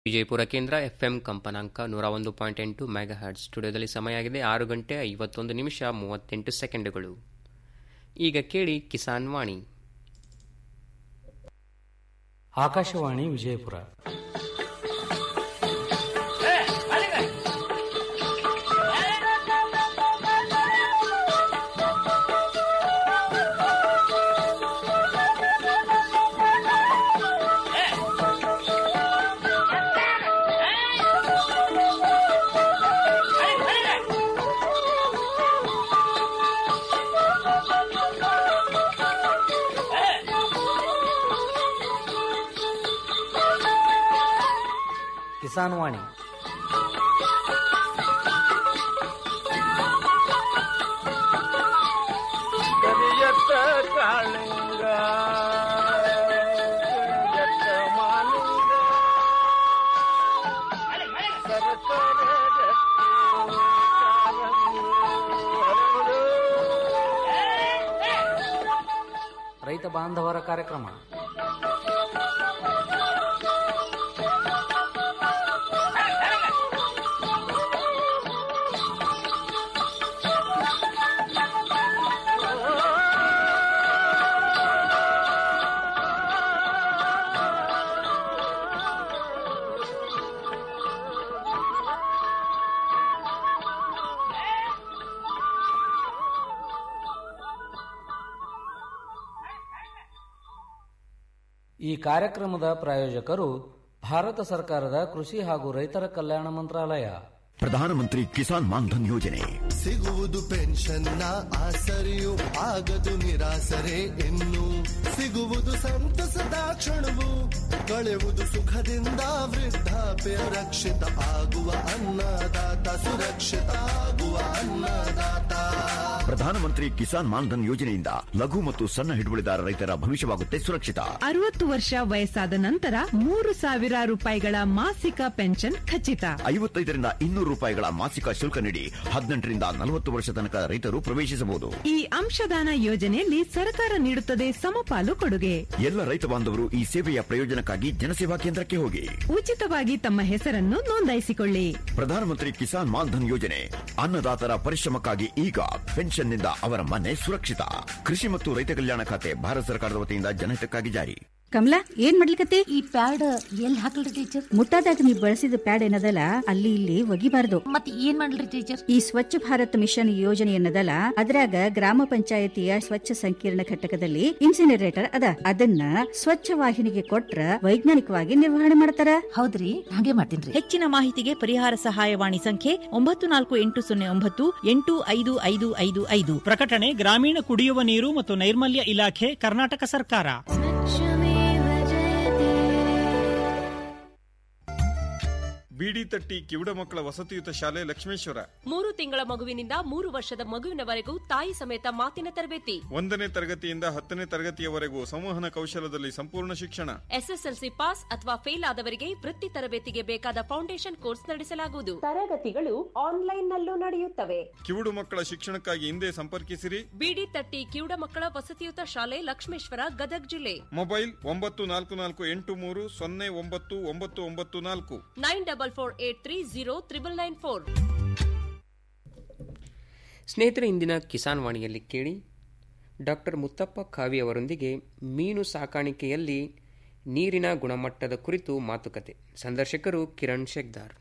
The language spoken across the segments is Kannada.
ವಿಜಯಪುರ ಕೇಂದ್ರ ಎಫ್ಎಂ ಕಂಪನಾಂಕ ನೂರ ಒಂದು ಪಾಯಿಂಟ್ ಎಂಟು ಮೆಗಾ ಹರ್ಟ್ಸ್ ಸ್ಟುಡಿಯೋದಲ್ಲಿ ಸಮಯ ಆಗಿದೆ ಆರು ಗಂಟೆ ಐವತ್ತೊಂದು ನಿಮಿಷ ಮೂವತ್ತೆಂಟು ಸೆಕೆಂಡುಗಳು ಈಗ ಕೇಳಿ ಕಿಸಾನ್ ವಾಣಿ ಆಕಾಶವಾಣಿ ವಿಜಯಪುರ ಕಿಸಾನ್ ವಾಣಿ ಕರಿಯತ್ತ ಕಾಳಿಂಗ ಕರಿಯತ್ತ ಮಾಲಿಂಗ ಸರಸರ ರಕ್ತಿ ಕಾರಂಗಿ ಹರಡು. ರೈತ ಬಾಂಧವರ ಕಾರ್ಯಕ್ರಮ ಈ ಕಾರ್ಯಕ್ರಮದ ಪ್ರಾಯೋಜಕರು ಭಾರತ ಸರ್ಕಾರದ ಕೃಷಿ ಹಾಗೂ ರೈತರ ಕಲ್ಯಾಣ ಮಂತ್ರಾಲಯ ಪ್ರಧಾನಮಂತ್ರಿ ಕಿಸಾನ್ ಮಾನ್ಧನ್ ಯೋಜನೆ ಸಿಗುವುದು ಪೆನ್ಷನ್ನ ಆಸರೆಯು ಆಗದು ನಿರಾಸರೆ ಇನ್ನು ಸಿಗುವುದು ಸಂತಸದ ಕ್ಷಣವು ಕಳೆಯುವುದು ಸುಖದಿಂದ ವೃದ್ಧಾಪ್ಯ ರಕ್ಷಿತ ಆಗುವ ಅನ್ನದಾತ ಸುರಕ್ಷಿತ ಆಗುವ ಅನ್ನದಾತ ಪ್ರಧಾನಮಂತ್ರಿ ಕಿಸಾನ್ ಮಾನ್ಧನ್ ಯೋಜನೆಯಿಂದ ಲಘು ಮತ್ತು ಸಣ್ಣ ಹಿಡುವಳಿದಾರ ರೈತರ ಭವಿಷ್ಯವಾಗುತ್ತೆ ಸುರಕ್ಷಿತ ಅರವತ್ತು ವರ್ಷ ವಯಸ್ಸಾದ ನಂತರ ಮೂರು ಸಾವಿರ ರೂಪಾಯಿಗಳ ಮಾಸಿಕ ಪೆನ್ಷನ್ ಖಚಿತ ಐವತ್ತೈದರಿಂದ ಇನ್ನೂರು ರೂಪಾಯಿಗಳ ಮಾಸಿಕ ಶುಲ್ಕ ನೀಡಿ ಹದಿನೆಂಟರಿಂದ ನಲವತ್ತು ವರ್ಷ ತನಕ ರೈತರು ಪ್ರವೇಶಿಸಬಹುದು ಈ ಅಂಶದಾನ ಯೋಜನೆಯಲ್ಲಿ ಸರ್ಕಾರ ನೀಡುತ್ತದೆ ಸಮಪಾಲು ಕೊಡುಗೆ ಎಲ್ಲ ರೈತ ಬಾಂಧವರು ಈ ಸೇವೆಯ ಪ್ರಯೋಜನಕ್ಕಾಗಿ ಜನಸೇವಾ ಕೇಂದ್ರಕ್ಕೆ ಹೋಗಿ ಉಚಿತವಾಗಿ ತಮ್ಮ ಹೆಸರನ್ನು ನೋಂದಾಯಿಸಿಕೊಳ್ಳಿ ಪ್ರಧಾನಮಂತ್ರಿ ಕಿಸಾನ್ ಮಾನ್ಧನ್ ಯೋಜನೆ ಅನ್ನದಾತರ ಪರಿಶ್ರಮಕ್ಕಾಗಿ ಈಗ ಪೆನ್ಷನ್ನಿಂದ ಅವರ ಮನೆ ಸುರಕ್ಷಿತ ಕೃಷಿ ಮತ್ತು ರೈತ ಕಲ್ಯಾಣ ಖಾತೆ ಭಾರತ ಸರ್ಕಾರದ ವತಿಯಿಂದ ಜನಹಿತಕ್ಕಾಗಿ ಜಾರಿ ಕಮಲಾ ಏನ್ ಮಾಡ್ಲಿಕತ್ತಿ ಈ ಪ್ಯಾಡ್ ಎಲ್ಲಿ ಹಾಕಲ್ರಿ ಟೀಚರ್ ಮುಟ್ಟಾದಾಗ ನೀ ಬಳಸಿದ ಪ್ಯಾಡ್ ಏನದಲ್ಲ ಅಲ್ಲಿ ಇಲ್ಲಿ ಒಗಿಬಾರ್ದು ಮತ್ ಏನ್ ಮಾಡ್ಲಿ ಟೀಚರ್ ಈ ಸ್ವಚ್ಛ ಭಾರತ್ ಮಿಷನ್ ಯೋಜನೆ ಏನದಲ್ಲ ಅದ್ರಾಗ ಗ್ರಾಮ ಪಂಚಾಯತಿಯ ಸ್ವಚ್ಛ ಸಂಕೀರ್ಣ ಘಟಕದಲ್ಲಿ ಇನ್ಸಿನರೇಟರ್ ಅದ ಅದನ್ನ ಸ್ವಚ್ಛ ವಾಹಿನಿಗೆ ಕೊಟ್ರ ವೈಜ್ಞಾನಿಕವಾಗಿ ನಿರ್ವಹಣೆ ಮಾಡ್ತಾರ ಹೌದ್ರಿ ಹಾಗೆ ಮಾಡ್ತೀನ್ರಿ ಹೆಚ್ಚಿನ ಮಾಹಿತಿಗೆ ಪರಿಹಾರ ಸಹಾಯವಾಣಿ ಸಂಖ್ಯೆ ಒಂಬತ್ತು ನಾಲ್ಕು ಎಂಟು ಸೊನ್ನೆ ಒಂಬತ್ತು ಎಂಟು ಐದು ಐದು ಐದು ಐದು ಪ್ರಕಟಣೆ ಗ್ರಾಮೀಣ ಕುಡಿಯುವ ನೀರು ಮತ್ತು ನೈರ್ಮಲ್ಯ ಇಲಾಖೆ ಕರ್ನಾಟಕ ಸರ್ಕಾರ ಬಿಡಿ ತಟ್ಟಿ ಕಿವುಡ ಮಕ್ಕಳ ವಸತಿಯುತ ಶಾಲೆ ಲಕ್ಷ್ಮೇಶ್ವರ ಮೂರು ತಿಂಗಳ ಮಗುವಿನಿಂದ ಮೂರು ವರ್ಷದ ಮಗುವಿನವರೆಗೂ ತಾಯಿ ಸಮೇತ ಮಾತಿನ ತರಬೇತಿ ಒಂದನೇ ತರಗತಿಯಿಂದ ಹತ್ತನೇ ತರಗತಿಯವರೆಗೂ ಸಂವಹನ ಕೌಶಲದಲ್ಲಿ ಸಂಪೂರ್ಣ ಶಿಕ್ಷಣ ಎಸ್ಎಸ್ಎಲ್ಸಿ ಪಾಸ್ ಅಥವಾ ಫೇಲ್ ಆದವರಿಗೆ ವೃತ್ತಿ ತರಬೇತಿಗೆ ಬೇಕಾದ ಫೌಂಡೇಶನ್ ಕೋರ್ಸ್ ನಡೆಸಲಾಗುವುದು ತರಗತಿಗಳು ಆನ್ಲೈನ್ ನಲ್ಲೂ ನಡೆಯುತ್ತವೆ ಕಿವುಡು ಮಕ್ಕಳ ಶಿಕ್ಷಣಕ್ಕಾಗಿ ಹಿಂದೆ ಸಂಪರ್ಕಿಸಿರಿ ಬಿಡಿ ತಟ್ಟಿ ಕಿವುಡ ಮಕ್ಕಳ ವಸತಿಯುತ ಶಾಲೆ ಲಕ್ಷ್ಮೇಶ್ವರ ಗದಗ್ ಜಿಲ್ಲೆ ಮೊಬೈಲ್ ಒಂಬತ್ತು ನಾಲ್ಕು ನಾಲ್ಕು ಎಂಟು ಮೂರು ಸೊನ್ನೆ ಒಂಬತ್ತು ಒಂಬತ್ತು ಒಂಬತ್ತು ನಾಲ್ಕು nine double four eight three zero triple nine four ಸ್ನೇಹಿತರೆ ಇಂದಿನ ಕಿಸಾನ್ ವಾಣಿಯಲ್ಲಿ ಕೇಳಿ ಡಾಕ್ಟರ್ ಮುತ್ತಪ್ಪ ಕಾವಿ ಅವರೊಂದಿಗೆ ಮೀನು ಸಾಕಾಣಿಕೆಯಲ್ಲಿ ನೀರಿನ ಗುಣಮಟ್ಟದ ಕುರಿತು ಮಾತುಕತೆ ಸಂದರ್ಶಕರು ಕಿರಣ್ ಶೆಗ್ದಾರ್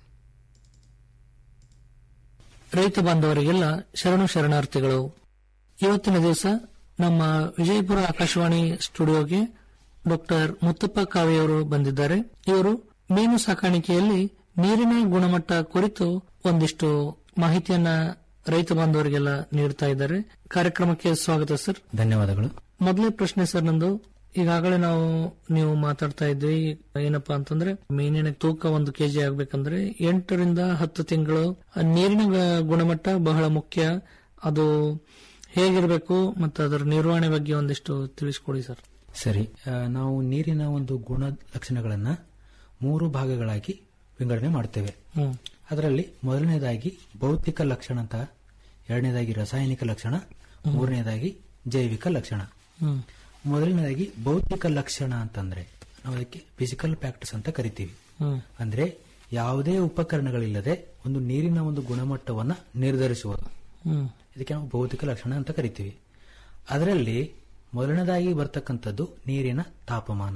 ರೈತ ಬಾಂಧವರಿಗೆಲ್ಲ ಶರಣು ಶರಣಾರ್ಥಿಗಳು ಇವತ್ತಿನ ದಿವಸ ನಮ್ಮ ವಿಜಯಪುರ ಆಕಾಶವಾಣಿ ಸ್ಟುಡಿಯೋಗೆ ಡಾಕ್ಟರ್ ಮುತ್ತಪ್ಪ ಕಾವಿಯವರು ಬಂದಿದ್ದಾರೆ ಇವರು ಮೀನು ಸಾಕಾಣಿಕೆಯಲ್ಲಿ ನೀರಿನ ಗುಣಮಟ್ಟ ಕುರಿತು ಒಂದಿಷ್ಟು ಮಾಹಿತಿಯನ್ನ ರೈತ ಬಾಂಧವರಿಗೆಲ್ಲ ನೀಡ್ತಾ ಇದ್ದಾರೆ ಕಾರ್ಯಕ್ರಮಕ್ಕೆ ಸ್ವಾಗತ ಸರ್ ಧನ್ಯವಾದಗಳು ಮೊದಲೇ ಪ್ರಶ್ನೆ ಸರ್ ನಂದು ಈಗಾಗಲೇ ನಾವು ನೀವು ಮಾತಾಡ್ತಾ ಇದ್ವಿ ಏನಪ್ಪಾ ಅಂತಂದ್ರೆ ಮೀನಿನ ತೂಕ ಒಂದು ಕೆಜಿ ಆಗ್ಬೇಕಂದ್ರೆ ಎಂಟರಿಂದ ಹತ್ತು ತಿಂಗಳು ಆ ನೀರಿನ ಗ- ಗುಣಮಟ್ಟ ಬಹಳ ಮುಖ್ಯ ಅದು ಹೇಗಿರಬೇಕು ಮತ್ತು ಅದರ ನಿರ್ವಹಣೆ ಬಗ್ಗೆ ಒಂದಿಷ್ಟು ತಿಳಿಸ್ಕೊಡಿ ಸರ್ ಸರಿ ಆ, ನಾವು ನೀರಿನ ಒಂದು ಗುಣ ಲಕ್ಷಣಗಳನ್ನ ಮೂರು ಭಾಗಗಳಾಗಿ ವಿಂಗಡಣೆ ಮಾಡ್ತೇವೆ ಹ್ಮ್. ಅದರಲ್ಲಿ ಮೊದಲನೇದಾಗಿ ಭೌತಿಕ ಲಕ್ಷಣ ಅಂತ ಎರಡನೇದಾಗಿ ರಾಸಾಯನಿಕ ಲಕ್ಷಣ ಮೂರನೇದಾಗಿ ಜೈವಿಕ ಲಕ್ಷಣ ಹ್ಮ್. ಮೊದಲನೇದಾಗಿ ಭೌತಿಕ ಲಕ್ಷಣ ಅಂತಂದ್ರೆ ನಾವು ಅದಕ್ಕೆ ಫಿಸಿಕಲ್ ಫ್ಯಾಕ್ಟರ್ಸ್ ಅಂತ ಕರಿತೀವಿ ಹ್ಮ್ ಅಂದ್ರೆ ಯಾವುದೇ ಉಪಕರಣಗಳಿಲ್ಲದೆ ಒಂದು ನೀರಿನ ಒಂದು ಗುಣಮಟ್ಟವನ್ನ ನಿರ್ಧರಿಸುವುದು ಹ್ಮ್ ಇದಕ್ಕೆ ನಾವು ಭೌತಿಕ ಲಕ್ಷಣ ಅಂತ ಕರಿತೀವಿ ಅದರಲ್ಲಿ ಮೊದಲನೇದಾಗಿ ಬರ್ತಕ್ಕಂಥದ್ದು ನೀರಿನ ತಾಪಮಾನ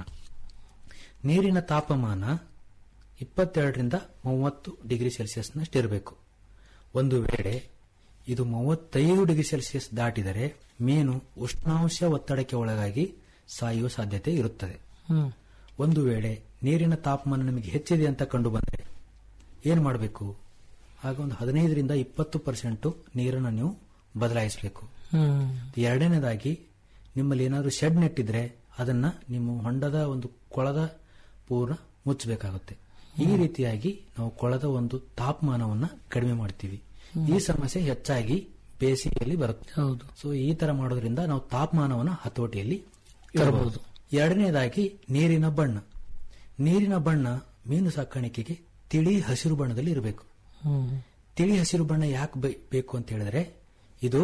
ನೀರಿನ ತಾಪಮಾನ ಇಪ್ಪತ್ತೆರಡರಿಂದ ಮೂವತ್ತು ಡಿಗ್ರಿ ಸೆಲ್ಸಿಯಸ್ನಷ್ಟಿರಬೇಕು ಒಂದು ವೇಳೆ ಇದು ಮೂವತ್ತೈದು ಡಿಗ್ರಿ ಸೆಲ್ಸಿಯಸ್ ದಾಟಿದರೆ ಮೀನು ಉಷ್ಣಾಂಶ ಒತ್ತಡಕ್ಕೆ ಒಳಗಾಗಿ ಸಾಯುವ ಸಾಧ್ಯತೆ ಇರುತ್ತದೆ ಹ್ಮ್ ಒಂದು ವೇಳೆ ನೀರಿನ ತಾಪಮಾನ ನಿಮಗೆ ಹೆಚ್ಚಿದೆ ಅಂತ ಕಂಡು ಬಂದರೆ ಏನು ಮಾಡಬೇಕು ಆಗ ಒಂದು ಹದಿನೈದರಿಂದ ಇಪ್ಪತ್ತು ಪರ್ಸೆಂಟ್ ನೀರನ್ನು ನೀವು ಬದಲಾಯಿಸಬೇಕು ಹ್ಮ್ ಎರಡನೇದಾಗಿ ನಿಮ್ಮಲ್ಲಿ ಏನಾದರೂ ಶೆಡ್ ನೆಟ್ಟಿದ್ರೆ ಅದನ್ನ ನಿಮ್ಮ ಹೊಂಡದ ಒಂದು ಕೊಳದ ಪೂರ್ಣ ಮುಚ್ಚಬೇಕಾಗುತ್ತೆ ಈ ರೀತಿಯಾಗಿ ನಾವು ಕೊಳದ ಒಂದು ತಾಪಮಾನವನ್ನ ಕಡಿಮೆ ಮಾಡ್ತೀವಿ ಈ ಸಮಸ್ಯೆ ಹೆಚ್ಚಾಗಿ ಬೇಸಿಗೆಯಲ್ಲಿ ಬರುತ್ತೆ ಹೌದು ಸೊ ಈ ತರ ಮಾಡೋದ್ರಿಂದ ನಾವು ತಾಪಮಾನವನ್ನ ಹತೋಟಿಯಲ್ಲಿ ತರಬಹುದು. ಎರಡನೇದಾಗಿ ನೀರಿನ ಬಣ್ಣ ನೀರಿನ ಬಣ್ಣ ಮೀನು ಸಾಕಾಣಿಕೆಗೆ ತಿಳಿ ಹಸಿರು ಬಣ್ಣದಲ್ಲಿ ಇರಬೇಕು ಹ್ಮ್ ತಿಳಿ ಹಸಿರು ಬಣ್ಣ ಯಾಕೆ ಬೆ- ಬೇಕು ಅಂತ ಹೇಳಿದ್ರೆ ಇದು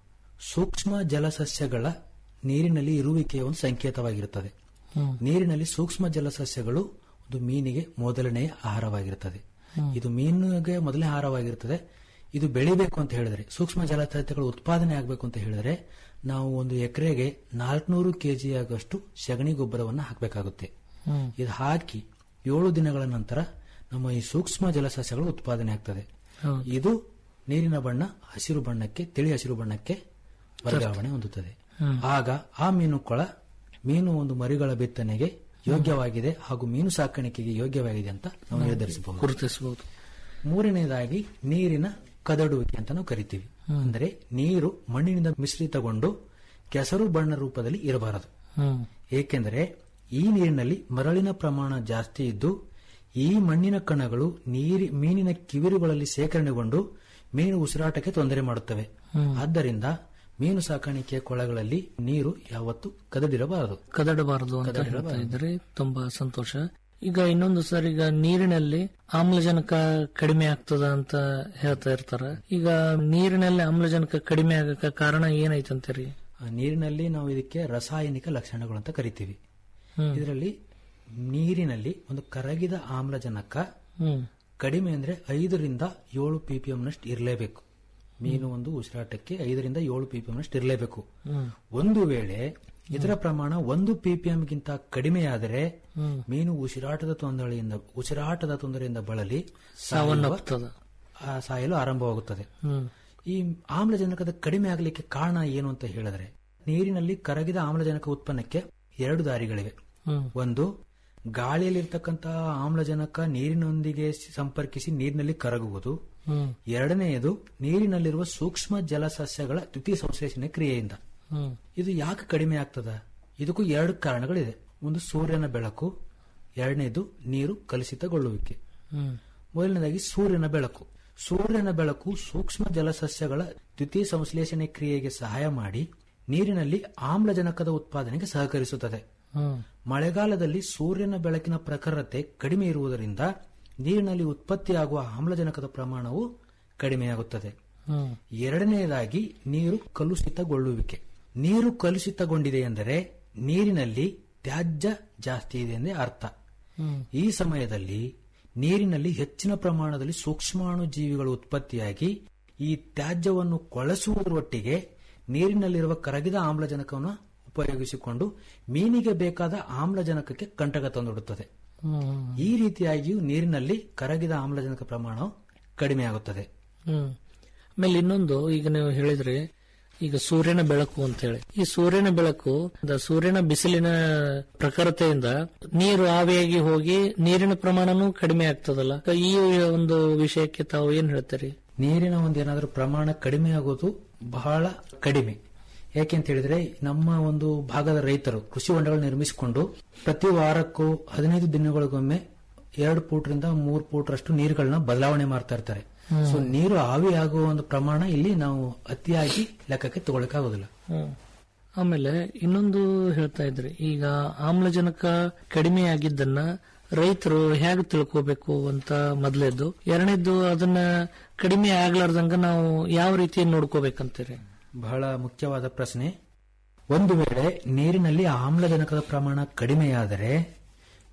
ಸೂಕ್ಷ್ಮ ಜಲಸಸ್ಯಗಳ ನೀರಿನಲ್ಲಿ ಇರುವಿಕೆಯ ಒಂದು ಸಂಕೇತವಾಗಿರುತ್ತದೆ ಹ್ಮ್. ನೀರಿನಲ್ಲಿ ಸೂಕ್ಷ್ಮ ಜಲಸಸ್ಯಗಳು ಒಂದು ಮೀನಿಗೆ ಮೊದಲನೆಯ ಆಹಾರವಾಗಿರುತ್ತದೆ ಹ್ಮ್. ಇದು ಮೀನಿಗೆ ಮೊದಲನೇ ಆಹಾರವಾಗಿರುತ್ತದೆ ಇದು ಬೆಳಿಬೇಕು ಅಂತ ಹೇಳಿದ್ರೆ ಸೂಕ್ಷ್ಮ ಜಲಸಸ್ಯಗಳು ಉತ್ಪಾದನೆ ಆಗಬೇಕು ಅಂತ ಹೇಳಿದ್ರೆ ನಾವು ಒಂದು ಎಕರೆಗೆ ನಾಲ್ಕನೂರು ಕೆಜಿ ಆಗಷ್ಟು ಸಗಣಿ ಗೊಬ್ಬರವನ್ನು ಹಾಕಬೇಕಾಗುತ್ತೆ ಹ್ಮ್. ಇದು ಹಾಕಿ ಏಳು ದಿನಗಳ ನಂತರ ನಮ್ಮ ಈ ಸೂಕ್ಷ್ಮ ಜಲಸಸ್ಯಗಳು ಉತ್ಪಾದನೆ ಆಗ್ತದೆ ಹೌದು. ಇದು ನೀರಿನ ಬಣ್ಣ ಹಸಿರು ಬಣ್ಣಕ್ಕೆ ತಿಳಿ ಹಸಿರು ಬಣ್ಣಕ್ಕೆ ವರ್ಗಾವಣೆ ಹೊಂದುತ್ತದೆ ಹ್ಮ್. ಆಗ ಆ ಮೀನು ಕೊಳ ಮೀನು ಒಂದು ಮರಿಗಳ ಬಿತ್ತನೆಗೆ ಯೋಗ್ಯವಾಗಿದೆ ಹಾಗೂ ಮೀನು ಸಾಕಾಣಿಕೆಗೆ ಯೋಗ್ಯವಾಗಿದೆ ಅಂತ ನಾವು ನಿರ್ಧರಿಸಬಹುದು ಗುರುತಿಸಬಹುದು ಮೂರನೇದಾಗಿ ನೀರಿನ ಕದಡುವಿಕೆ ಅಂತ ನಾವು ಕರಿತೀವಿ ಹ್ಮ್. ಅಂದರೆ ನೀರು ಮಣ್ಣಿನಿಂದ ಮಿಶ್ರಿತಗೊಂಡು ಕೆಸರು ಬಣ್ಣ ರೂಪದಲ್ಲಿ ಇರಬಾರದು ಹ್ಮ್ ಏಕೆಂದರೆ ಈ ನೀರಿನಲ್ಲಿ ಮರಳಿನ ಪ್ರಮಾಣ ಜಾಸ್ತಿ ಇದ್ದು ಈ ಮಣ್ಣಿನ ಕಣಗಳು ನೀರಿ ಮೀನಿನ ಕಿವಿರುಗಳಲ್ಲಿ ಸೇಕರಣೆಗೊಂಡು ಮೀನು ಉಸಿರಾಟಕ್ಕೆ ತೊಂದರೆ ಮಾಡುತ್ತವೆ ಹ್ಮ್. ಆದ್ದರಿಂದ ಮೀನು ಸಾಕಾಣಿಕೆಯ ಕೊಳಗಳಲ್ಲಿ ನೀರು ಯಾವತ್ತೂ ಕದಡಿರಬಾರದು ಕದಡಬಾರದು ಅಂತ ಕದಡಬಾರದು. ಹೇಳ್ತಾ ಇದ್ರೆ ತುಂಬಾ ಸಂತೋಷ ಈಗ ಇನ್ನೊಂದು ಸರ್ ಈಗ ನೀರಿನಲ್ಲಿ ಆಮ್ಲಜನಕ ಕಡಿಮೆ ಆಗ್ತದ ಅಂತ ಹೇಳ್ತಾ ಇರ್ತಾರ ಈಗ ನೀರಿನಲ್ಲಿ ಆಮ್ಲಜನಕ ಕಡಿಮೆ ಆಗಕ ಕಾರಣ ಏನೈತಂತೀರಿ ಆ ನೀರಿನಲ್ಲಿ ನಾವು ಇದಕ್ಕೆ ರಾಸಾಯನಿಕ ಲಕ್ಷಣಗಳು ಅಂತ ಕರಿತೀವಿ ಹ್ಮ್. ಇದರಲ್ಲಿ ನೀರಿನಲ್ಲಿ ಒಂದು ಕರಗಿದ ಆಮ್ಲಜನಕ ಹ್ಮ್ ಕಡಿಮೆ ಅಂದ್ರೆ ಐದರಿಂದ ಏಳು ಪಿಪಿಎಂ ನಷ್ಟು ಇರಲೇಬೇಕು ಮೀನು ಒಂದು ಉಸಿರಾಟಕ್ಕೆ ಐದರಿಂದ ಏಳು ಪಿಪಿಎಂ ನಷ್ಟು ಇರಲೇಬೇಕು ಹ್ಮ್ ಒಂದು ವೇಳೆ ಇದರ ಪ್ರಮಾಣ ಒಂದು ಪಿಪಿಎಂ ಗಿಂತ ಕಡಿಮೆಯಾದರೆ ಹ್ಮ್. ಮೀನು ಉಸಿರಾಟದ ತೊಂದರೆಯಿಂದ ಉಸಿರಾಟದ ತೊಂದರೆಯಿಂದ ಬಳಲಿ ಸಾವನ್ನಪ್ಪುತ್ತದೆ. ಸಾಯುವ- ಆ, ಸಾಯಲು ಆರಂಭವಾಗುತ್ತದೆ ಹ್ಮ್ ಈ ಆಮ್ಲಜನಕದ ಕಡಿಮೆ ಆಗಲಿಕ್ಕೆ ಕಾರಣ ಏನು ಅಂತ ಹೇಳಿದ್ರೆ ನೀರಿನಲ್ಲಿ ಕರಗಿದ ಆಮ್ಲಜನಕ ಉತ್ಪನ್ನಕ್ಕೆ ಎರಡು ದಾರಿಗಳಿವೆ ಹ್ಮ್ ಒಂದು ಗಾಳಿಯಲ್ಲಿರ್ತಕ್ಕಂತಹ ಆಮ್ಲಜನಕ ನೀರಿನೊಂದಿಗೆ ಸಂಪರ್ಕಿಸಿ ನೀರಿನಲ್ಲಿ ಕರಗುವುದು ಹ್ಮ್ ಎರಡನೆಯದು ನೀರಿನಲ್ಲಿರುವ ಸೂಕ್ಷ್ಮ ಜಲಸಸ್ಯಗಳ ದ್ವಿತೀಯ ಸಂಶ್ಲೇಷಣೆ ಕ್ರಿಯೆಯಿಂದ ಹ್ಮ್ ಇದು ಯಾಕೆ ಕಡಿಮೆ ಆಗ್ತದ ಇದಕ್ಕೂ ಎರಡು ಕಾರಣಗಳಿದೆ ಒಂದು ಸೂರ್ಯನ ಬೆಳಕು ಎರಡನೇದು ನೀರು ಕಲುಷಿತಗೊಳ್ಳುವಿಕೆ ಹ್ಮ್ ಮೊದಲನೇದಾಗಿ ಸೂರ್ಯನ ಬೆಳಕು ಸೂರ್ಯನ ಬೆಳಕು ಸೂಕ್ಷ್ಮ ಜಲಸಸ್ಯಗಳ ದ್ವಿತೀಯ ಸಂಶ್ಲೇಷಣೆ ಕ್ರಿಯೆಗೆ ಸಹಾಯ ಮಾಡಿ ನೀರಿನಲ್ಲಿ ಆಮ್ಲಜನಕದ ಉತ್ಪಾದನೆಗೆ ಸಹಕರಿಸುತ್ತದೆ ಹ್ಮ್ ಮಳೆಗಾಲದಲ್ಲಿ ಸೂರ್ಯನ ಬೆಳಕಿನ ಪ್ರಖರತೆ ಕಡಿಮೆ ಇರುವುದರಿಂದ ನೀರಿನಲ್ಲಿ ಉತ್ಪತ್ತಿಯಾಗುವ ಆಮ್ಲಜನಕದ ಪ್ರಮಾಣವು ಕಡಿಮೆಯಾಗುತ್ತದೆ ಹ್ಮ್ ಎರಡನೆಯದಾಗಿ ನೀರು ಕಲುಷಿತಗೊಳ್ಳುವಿಕೆ ನೀರು ಕಲುಷಿತಗೊಂಡಿದೆ ಎಂದರೆ ನೀರಿನಲ್ಲಿ ತ್ಯಾಜ್ಯ ಜಾಸ್ತಿ ಇದೆ ಎಂದೇ ಅರ್ಥ ಹ್ಮ್ ಈ ಸಮಯದಲ್ಲಿ ನೀರಿನಲ್ಲಿ ಹೆಚ್ಚಿನ ಪ್ರಮಾಣದಲ್ಲಿ ಸೂಕ್ಷ್ಮಾಣು ಜೀವಿಗಳು ಉತ್ಪತ್ತಿಯಾಗಿ ಈ ತ್ಯಾಜ್ಯವನ್ನು ಕೊಳೆಸುವುದರೊಟ್ಟಿಗೆ ನೀರಿನಲ್ಲಿರುವ ಕರಗಿದ ಆಮ್ಲಜನಕವನ್ನು ಉಪಯೋಗಿಸಿಕೊಂಡು ಮೀನಿಗೆ ಬೇಕಾದ ಆಮ್ಲಜನಕಕ್ಕೆ ಕಂಟಕ ತಂದೊಡ್ಡುತ್ತದೆ ಹ್ಮ್ ಈ ರೀತಿಯಾಗಿಯೂ ನೀರಿನಲ್ಲಿ ಕರಗಿದ ಆಮ್ಲಜನಕ ಪ್ರಮಾಣವು ಕಡಿಮೆಯಾಗುತ್ತದೆ ಹ್ಮ್ ಆಮೇಲೆ ಇನ್ನೊಂದು ಈಗ ನೀವು ಹೇಳಿದ್ರಿ ಈಗ ಸೂರ್ಯನ ಬೆಳಕು ಅಂತ ಹೇಳಿ ಈ ಸೂರ್ಯನ ಬೆಳಕು ದ ಸೂರ್ಯನ ಬಿಸಿಲಿನ ಪ್ರಖರತೆಯಿಂದ ನೀರು ಆವಿಯಾಗಿ ಹೋಗಿ ನೀರಿನ ಪ್ರಮಾಣನೂ ಕಡಿಮೆ ಆಗ್ತದಲ್ಲ ಈ ಒಂದು ವಿಷಯಕ್ಕೆ ತಾವು ಏನ್ ಹೇಳ್ತೀರಿ ನೀರಿನ ಒಂದು ಏನಾದರೂ ಪ್ರಮಾಣ ಕಡಿಮೆ ಆಗೋದು ಬಹಳ ಕಡಿಮೆ ಯಾಕೆ ಅಂತ ಹೇಳಿದ್ರೆ ನಮ್ಮ ಒಂದು ಭಾಗದ ರೈತರು ಕೃಷಿ ಹೊಂಡಗಳು ನಿರ್ಮಿಸಿಕೊಂಡು ಪ್ರತಿ ವಾರಕ್ಕೂ ಹದಿನೈದು ದಿನಗಳಿಗೊಮ್ಮೆ ಎರಡು ಫೂಟ್ರಿಂದ ಮೂರು ಫೂಟ್ರಷ್ಟು ನೀರುಗಳನ್ನ ಬದಲಾವಣೆ ಮಾಡ್ತಾ ಇರ್ತಾರೆ ಹ್ಮ್. ಸೊ ನೀರು ಆವಿಯಾಗುವ ಒಂದು ಪ್ರಮಾಣ ಇಲ್ಲಿ ನಾವು ಅತಿಯಾಗಿ ಲೆಕ್ಕಕ್ಕೆ ತಗೊಳಕಾಗೋದಿಲ್ಲ ಹ್ಮ್. ಆಮೇಲೆ ಇನ್ನೊಂದು ಹೇಳ್ತಾ ಇದ್ರಿ ಈಗ ಆಮ್ಲಜನಕ ಕಡಿಮೆ ಆಗಿದ್ದನ್ನ ರೈತರು ಹೇಗೆ ತಿಳ್ಕೋಬೇಕು ಅಂತ ಮೊದಲೇದ್ದು ಎರಡನೇದ್ದು ಅದನ್ನ ಕಡಿಮೆ ಆಗ್ಲಾರ್ದಂಗ ನಾವು ಯಾವ ರೀತಿ ನೋಡ್ಕೋಬೇಕಂತೀರಿ ಬಹಳ ಮುಖ್ಯವಾದ ಪ್ರಶ್ನೆ ಒಂದು ವೇಳೆ ನೀರಿನಲ್ಲಿ ಆಮ್ಲಜನಕದ ಪ್ರಮಾಣ ಕಡಿಮೆಯಾದರೆ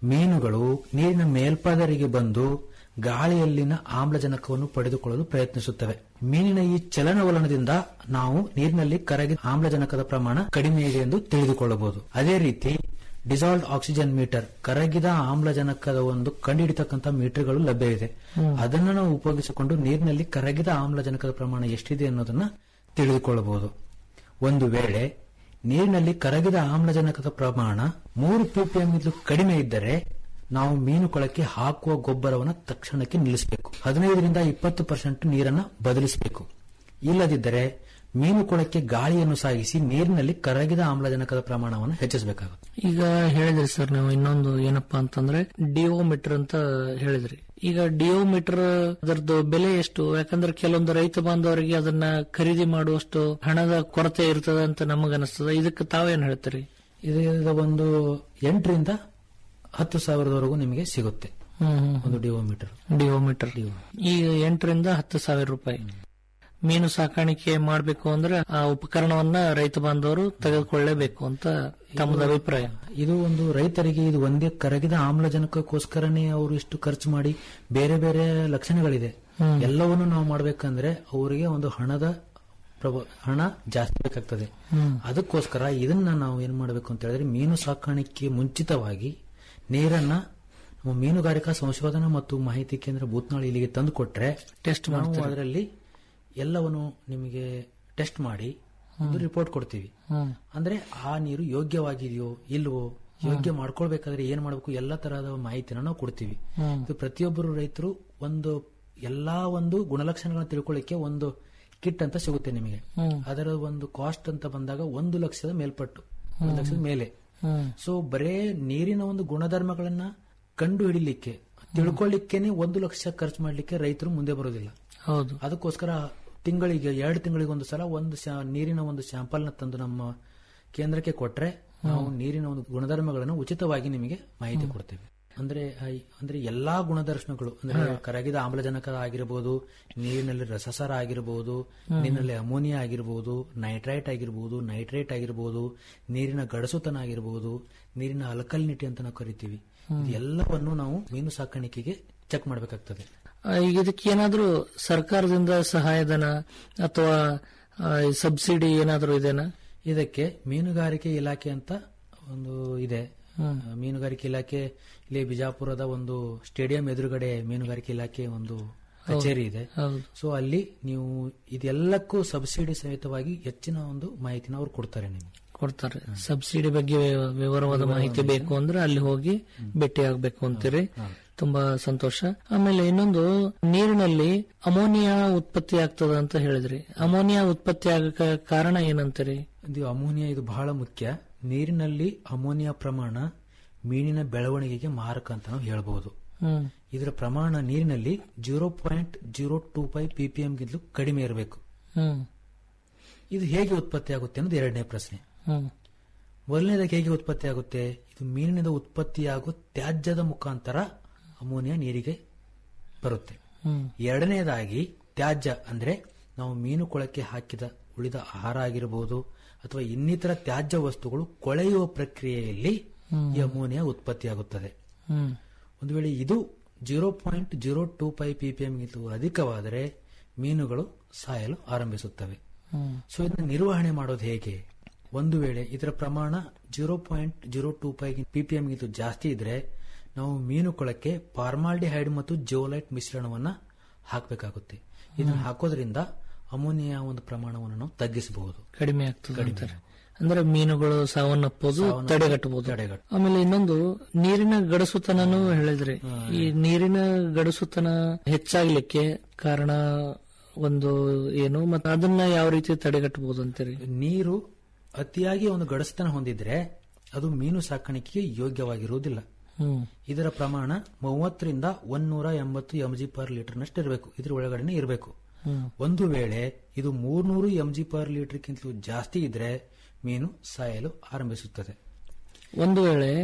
ಮೀನುಗಳು ನೀರಿನ ಮೇಲ್ಪದರಿಗೆ ಬಂದು ಗಾಳಿಯಲ್ಲಿನ ಆಮ್ಲಜನಕವನ್ನು ಪಡೆದುಕೊಳ್ಳಲು ಪ್ರಯತ್ನಿಸುತ್ತವೆ ಮೀನಿನ ಈ ಚಲನವಲನದಿಂದ ನಾವು ನೀರಿನಲ್ಲಿ ಕರಗಿದ ಆಮ್ಲಜನಕದ ಪ್ರಮಾಣ ಕಡಿಮೆ ಇದೆ ಎಂದು ತಿಳಿದುಕೊಳ್ಳಬಹುದು ಅದೇ ರೀತಿ ಡಿಸಾಲ್ಡ್ ಆಕ್ಸಿಜನ್ ಮೀಟರ್ ಕರಗಿದ ಆಮ್ಲಜನಕದ ಒಂದು ಕಂಡುಹಿಡಿತಕ್ಕಂಥ ಮೀಟರ್ಗಳು ಲಭ್ಯವಿದೆ ಅದನ್ನು ನಾವು ಉಪಯೋಗಿಸಿಕೊಂಡು ನೀರಿನಲ್ಲಿ ಕರಗಿದ ಆಮ್ಲಜನಕದ ಪ್ರಮಾಣ ಎಷ್ಟಿದೆ ಅನ್ನೋದನ್ನ ತಿಳಿದುಕೊಳ್ಳಬಹುದು ಒಂದು ವೇಳೆ ನೀರಿನಲ್ಲಿ ಕರಗಿದ ಆಮ್ಲಜನಕದ ಪ್ರಮಾಣ ಮೂರು ಪಿಪಿಎಂ ಕಡಿಮೆ ಇದ್ದರೆ ನಾವು ಮೀನು ಕೊಳಕ್ಕೆ ಹಾಕುವ ಗೊಬ್ಬರವನ್ನು ತಕ್ಷಣಕ್ಕೆ ನಿಲ್ಲಿಸಬೇಕು ಹದಿನೈದರಿಂದ ಇಪ್ಪತ್ತು ಪರ್ಸೆಂಟ್ ನೀರನ್ನ ಬದಲಿಸಬೇಕು ಇಲ್ಲದಿದ್ದರೆ ಮೀನು ಕೊಳಕ್ಕೆ ಗಾಳಿಯನ್ನು ಸಾಗಿಸಿ ನೀರಿನಲ್ಲಿ ಕರಗಿದ ಆಮ್ಲಜನಕದ ಪ್ರಮಾಣವನ್ನು ಹೆಚ್ಚಿಸಬೇಕಾಗುತ್ತೆ ಈಗ ಹೇಳಿದ್ರಿ ಸರ್ ನೀವು ಇನ್ನೊಂದು ಏನಪ್ಪಾ ಅಂತಂದ್ರೆ ಡಿಯೋಮೀಟರ್ ಅಂತ ಹೇಳಿದ್ರಿ ಈಗ ಡಿಯೋಮೀಟರ್ ಅದರದ್ದು ಬೆಲೆ ಎಷ್ಟು ಯಾಕಂದ್ರೆ ಕೆಲವೊಂದು ರೈತ ಬಾಂಧವರಿಗೆ ಅದನ್ನ ಖರೀದಿ ಮಾಡುವಷ್ಟು ಹಣದ ಕೊರತೆ ಇರ್ತದೆ ಅಂತ ನಮಗನಿಸ್ತದೆ ಇದಕ್ಕೆ ತಾವೇನ್ ಹೇಳ್ತೀರಿ ಇದರ ಒಂದು ಎಂಟರಿಂದ ಹತ್ತು ಸಾವಿರದವರೆಗೂ ನಿಮಗೆ ಸಿಗುತ್ತೆ ಒಂದು ಡಿಯೋಮೀಟರ್ ಡಿಯೋಮೀಟರ್ ಈ ಎಂಟರಿಂದ ಹತ್ತು ಸಾವಿರ ರೂಪಾಯಿ ಮೀನು ಸಾಕಾಣಿಕೆ ಮಾಡಬೇಕು ಅಂದ್ರೆ ಆ ಉಪಕರಣವನ್ನ ರೈತ ಬಾಂಧವರು ತೆಗೆದುಕೊಳ್ಳಲೇಬೇಕು ಅಂತ ತಮ್ಮದ ಅಭಿಪ್ರಾಯ ಇದು ಒಂದು ರೈತರಿಗೆ ಇದು ಒಂದೇ ಕರಗಿದ ಆಮ್ಲಜನಕಕ್ಕೋಸ್ಕರನೇ ಅವರು ಇಷ್ಟು ಖರ್ಚು ಮಾಡಿ ಬೇರೆ ಬೇರೆ ಲಕ್ಷಣಗಳಿದೆ ಹ್ಮ್. ಎಲ್ಲವನ್ನು ನಾವು ಮಾಡ್ಬೇಕಂದ್ರೆ ಅವರಿಗೆ ಒಂದು ಹಣದ ಪ್ರಭ- ಹಣ ಜಾಸ್ತಿ ಬೇಕಾಗ್ತದೆ ಹ್ಮ್. ಅದಕ್ಕೋಸ್ಕರ ಇದನ್ನ ನಾವು ಏನ್ ಮಾಡಬೇಕು ಅಂತ ಹೇಳಿದ್ರೆ ಮೀನು ಸಾಕಾಣಿಕೆ ಮುಂಚಿತವಾಗಿ ನೀರನ್ನ ನಮ್ಮ ಮೀನುಗಾರಿಕಾ ಸಂಶೋಧನಾ ಮತ್ತು ಮಾಹಿತಿ ಕೇಂದ್ರ ಭೂತ್ನಾಳಿ ಇಲ್ಲಿಗೆ ತಂದು ಕೊಟ್ರೆ ಟೆಸ್ಟ್ ನಾವು ಮಾಡ್ತೀರಾ? ಅದರಲ್ಲಿ ಎಲ್ಲವನ್ನು ನಿಮಗೆ ಟೆಸ್ಟ್ ಮಾಡಿ ಒಂದು ರಿಪೋರ್ಟ್ ಕೊಡ್ತೀವಿ ಹ್ಮ್. ಅಂದ್ರೆ ಆ ನೀರು ಯೋಗ್ಯವಾಗಿದೆಯೋ ಇಲ್ವೋ ಯೋಗ್ಯ ಮಾಡ್ಕೊಳ್ಬೇಕಾದ್ರೆ ಏನ್ ಮಾಡಬೇಕು ಎಲ್ಲಾ ತರಹದ ಮಾಹಿತಿನ ನಾವು ಕೊಡ್ತೀವಿ ಹ್ಮ್. ಇದು ಪ್ರತಿಯೊಬ್ಬರು ರೈತರು ಒಂದು ಎಲ್ಲಾ ಒಂದು ಗುಣಲಕ್ಷಣಗಳನ್ನ ತಿಳ್ಕೊಳ್ಳಿಕ್ಕೆ ಒಂದು ಕಿಟ್ ಅಂತ ಸಿಗುತ್ತೆ ನಿಮಗೆ ಹ್ಮ್. ಅದರ ಒಂದು ಕಾಸ್ಟ್ ಅಂತ ಬಂದಾಗ ಒಂದು ಲಕ್ಷದ ಮೇಲ್ಪಟ್ಟು ಒಂದು ಲಕ್ಷದ ಮೇಲೆ ಹ್ಮ್. ಸೊ ಬರೇ ನೀರಿನ ಒಂದು ಗುಣಧರ್ಮಗಳನ್ನ ಕಂಡು ಹಿಡಿಲಿಕ್ಕೆ ತಿಳ್ಕೊಳ್ಳಿಕ್ಕೇನೆ ಒಂದು ಲಕ್ಷ ಖರ್ಚು ಮಾಡ್ಲಿಕ್ಕೆ ರೈತರು ಮುಂದೆ ಬರೋದಿಲ್ಲ ಹೌದು ಅದಕ್ಕೋಸ್ಕರ ತಿಂಗಳಿಗೆ ಎರಡು ತಿಂಗಳಿಗೆ ಒಂದು ಸಲ ಒಂದು ಶಾ- ನೀರಿನ ಒಂದು ಸ್ಯಾಂಪಲ್ ನ ತಂದು ನಮ್ಮ ಕೇಂದ್ರಕ್ಕೆ ಕೊಟ್ರೆ ನಾವು ನೀರಿನ ಒಂದು ಗುಣಧರ್ಮಗಳನ್ನು ಉಚಿತವಾಗಿ ನಿಮಗೆ ಮಾಹಿತಿ ಕೊಡ್ತೇವೆ ಅಂದ್ರೆ ಆ, ಅಂದ್ರೆ ಎಲ್ಲಾ ಗುಣದರ್ಶನಗಳು ಅಂದ್ರೆ ಕರಗಿದ ಆಮ್ಲಜನಕ ಆಗಿರಬಹುದು ನೀರಿನಲ್ಲಿ ರಸಸಾರ ಆಗಿರಬಹುದು ನೀರಿನಲ್ಲಿ ಅಮೋನಿಯಾ ಆಗಿರಬಹುದು ನೈಟ್ರೈಟ್ ಆಗಿರಬಹುದು ನೈಟ್ರೇಟ್ ಆಗಿರಬಹುದು ನೀರಿನ ಗಡಸುತನ ಆಗಿರಬಹುದು ನೀರಿನ ಅಲ್ಕಲಿನಿಟಿ ಅಂತ ನಾವು ಕರಿತೀವಿ ಎಲ್ಲವನ್ನು ನಾವು ಮೀನು ಸಾಕಾಣಿಕೆಗೆ ಚೆಕ್ ಮಾಡಬೇಕಾಗ್ತದೆ ಆ, ಈಗ ಇದಕ್ಕೆ ಏನಾದ್ರೂ ಸರ್ಕಾರದಿಂದ ಸಹಾಯಧನ ಅಥವಾ ಆ, ಸಬ್ಸಿಡಿ ಏನಾದ್ರೂ ಇದೆನಾ ಇದಕ್ಕೆ ಮೀನುಗಾರಿಕೆ ಇಲಾಖೆ ಅಂತ ಒಂದು ಇದೆ ಹ್ಮ್. ಆ, ಮೀನುಗಾರಿಕೆ ಇಲಾಖೆ ಇಲ್ಲಿ ಬಿಜಾಪುರದ ಒಂದು ಸ್ಟೇಡಿಯಂ ಎದುರುಗಡೆ ಮೀನುಗಾರಿಕೆ ಇಲಾಖೆ ಒಂದು ಕಚೇರಿ ಇದೆ ಹೌದು. ಸೊ ಅಲ್ಲಿ ನೀವು ಇದೆಲ್ಲಕ್ಕೂ ಸಬ್ಸಿಡಿ ಸಹಿತವಾಗಿ ಹೆಚ್ಚಿನ ಒಂದು ಮಾಹಿತಿನ ಅವ್ರು ಕೊಡ್ತಾರೆ ನಿಮ್ಗೆ ಕೊಡ್ತಾರೆ ಸಬ್ಸಿಡಿ ಬಗ್ಗೆ ವಿ- ವಿವರವಾದ ಮಾಹಿತಿ ಬೇಕು ಅಂದ್ರೆ ಅಲ್ಲಿ ಹೋಗಿ ಭೇಟಿ ಆಗ್ಬೇಕು ಅಂತೀರಿ ತುಂಬಾ ಸಂತೋಷ ಆಮೇಲೆ ಇನ್ನೊಂದು ನೀರಿನಲ್ಲಿ ಅಮೋನಿಯಾ ಉತ್ಪತ್ತಿ ಆಗ್ತದ ಅಂತ ಹೇಳಿದ್ರಿ ಅಮೋನಿಯಾ ಉತ್ಪತ್ತಿ ಆಗಕ ಕಾರಣ ಏನಂತೀರಿ ಇದು ಅಮೋನಿಯಾ ಇದು ಬಹಳ ಮುಖ್ಯ ನೀರಿನಲ್ಲಿ ಅಮೋನಿಯಾ ಪ್ರಮಾಣ ಮೀನಿನ ಬೆಳವಣಿಗೆಗೆ ಮಾರಕ ಅಂತ ನಾವು ಹೇಳ್ಬಹುದು ಹ್ಮ್ ಇದರ ಪ್ರಮಾಣ ನೀರಿನಲ್ಲಿ zero point zero two five PPM ಗಿಂತಲೂ ಕಡಿಮೆ ಇರಬೇಕು ಹ್ಮ್ ಇದು ಹೇಗೆ ಉತ್ಪತ್ತಿ ಆಗುತ್ತೆ ಅನ್ನೋದು ಎರಡನೇ ಪ್ರಶ್ನೆ ಹ್ಮ್ ಮೊದಲನೇದಾಗಿ ಹೇಗೆ ಉತ್ಪತ್ತಿ ಆಗುತ್ತೆ ಇದು ಮೀನಿನಿಂದ ಉತ್ಪತ್ತಿಯಾಗುವ ತ್ಯಾಜ್ಯದ ಮುಖಾಂತರ ಅಮೋನಿಯಾ ನೀರಿಗೆ ಬರುತ್ತೆ ಹ್ಮ್ ಎರಡನೇದಾಗಿ ತ್ಯಾಜ್ಯ ಅಂದ್ರೆ ನಾವು ಮೀನು ಕೊಳಕ್ಕೆ ಹಾಕಿದ ಉಳಿದ ಆಹಾರ ಆಗಿರಬಹುದು ಅಥವಾ ಇನ್ನಿತರ ತ್ಯಾಜ್ಯ ವಸ್ತುಗಳು ಕೊಳೆಯುವ ಪ್ರಕ್ರಿಯೆಯಲ್ಲಿ ಈ ಅಮೋನಿಯಾ ಉತ್ಪತ್ತಿಯಾಗುತ್ತದೆ ಹ್ಮ್ ಒಂದು ವೇಳೆ ಇದು zero point zero two five PPM ಅಧಿಕವಾದರೆ ಮೀನುಗಳು ಸಾಯಲು ಆರಂಭಿಸುತ್ತವೆ ಹ್ಮ್ ಸೊ ಇದನ್ನ ನಿರ್ವಹಣೆ ಮಾಡೋದು ಹೇಗೆ ಒಂದು ವೇಳೆ ಇದರ ಪ್ರಮಾಣ zero point zero two five PPM ಗಿಂತ ಜಾಸ್ತಿ ಇದ್ರೆ ನಾವು ಮೀನು ಕೊಳಕ್ಕೆ ಪಾರ್ಮಾಲ್ಡಿಹೈಡ್ ಮತ್ತು ಜೋಲೈಟ್ ಮಿಶ್ರಣವನ್ನ ಹಾಕಬೇಕಾಗುತ್ತೆ ಇದನ್ನ ಹಾಕೋದ್ರಿಂದ ಅಮೋನಿಯಾ ಒಂದು ಪ್ರಮಾಣವನ್ನು ನಾವು ತಗ್ಗಿಸಬಹುದು ಕಡಿಮೆ ಆಗ್ತದೆ ಅಂತಾರೆ ಅಂದ್ರೆ ಮೀನುಗಳು ಸಾವನ್ನಪ್ಪೋದು ಸಾವನ್ನಪ್ಪೋದು ತಡೆಗಟ್ಟಬಹುದು ತಡೆಗಟ್ಟ- ಆಮೇಲೆ ಇನ್ನೊಂದು ನೀರಿನ ಗಡಸುತನನು ಹೇಳಿದ್ರಿ ಈ ನೀರಿನ ಗಡಸುತನ ಹೆಚ್ಚಾಗ್ಲಿಕ್ಕೆ ಕಾರಣ ಒಂದು ಏನು ಮತ್ತೆ ಅದನ್ನ ಯಾವ ರೀತಿ ತಡೆಗಟ್ಟಬಹುದು ಅಂತೀರಿ ನೀರು ಅತಿಯಾಗಿ ಒಂದು ಗಡಸ್ತನ ಹೊಂದಿದ್ರೆ ಅದು ಮೀನು ಸಾಕಾಣಿಕೆಗೆ ಯೋಗ್ಯವಾಗಿರುವುದಿಲ್ಲ ಹ್ಮ್ ಇದರ ಪ್ರಮಾಣ ಮೂವತ್ತರಿಂದ ಒಂದೂರ ಎಂಬತ್ತು ಎಂಜಿ ಪರ್ ಲೀಟರ್ನಷ್ಟು ಇರಬೇಕು ಇದ್ರ ಒಳಗಡೆನೆ ಇರಬೇಕು ಹ್ಮ್ ಒಂದು ವೇಳೆ ಇದು ಮೂರ್ನೂರು ಎಂಜಿ ಪರ್ ಲೀಟರ್ಗಿಂತಲೂ ಜಾಸ್ತಿ ಇದ್ರೆ ಮೀನು ಸಾಯಲು ಆರಂಭಿಸುತ್ತದೆ ಒಂದು ವೇಳೆ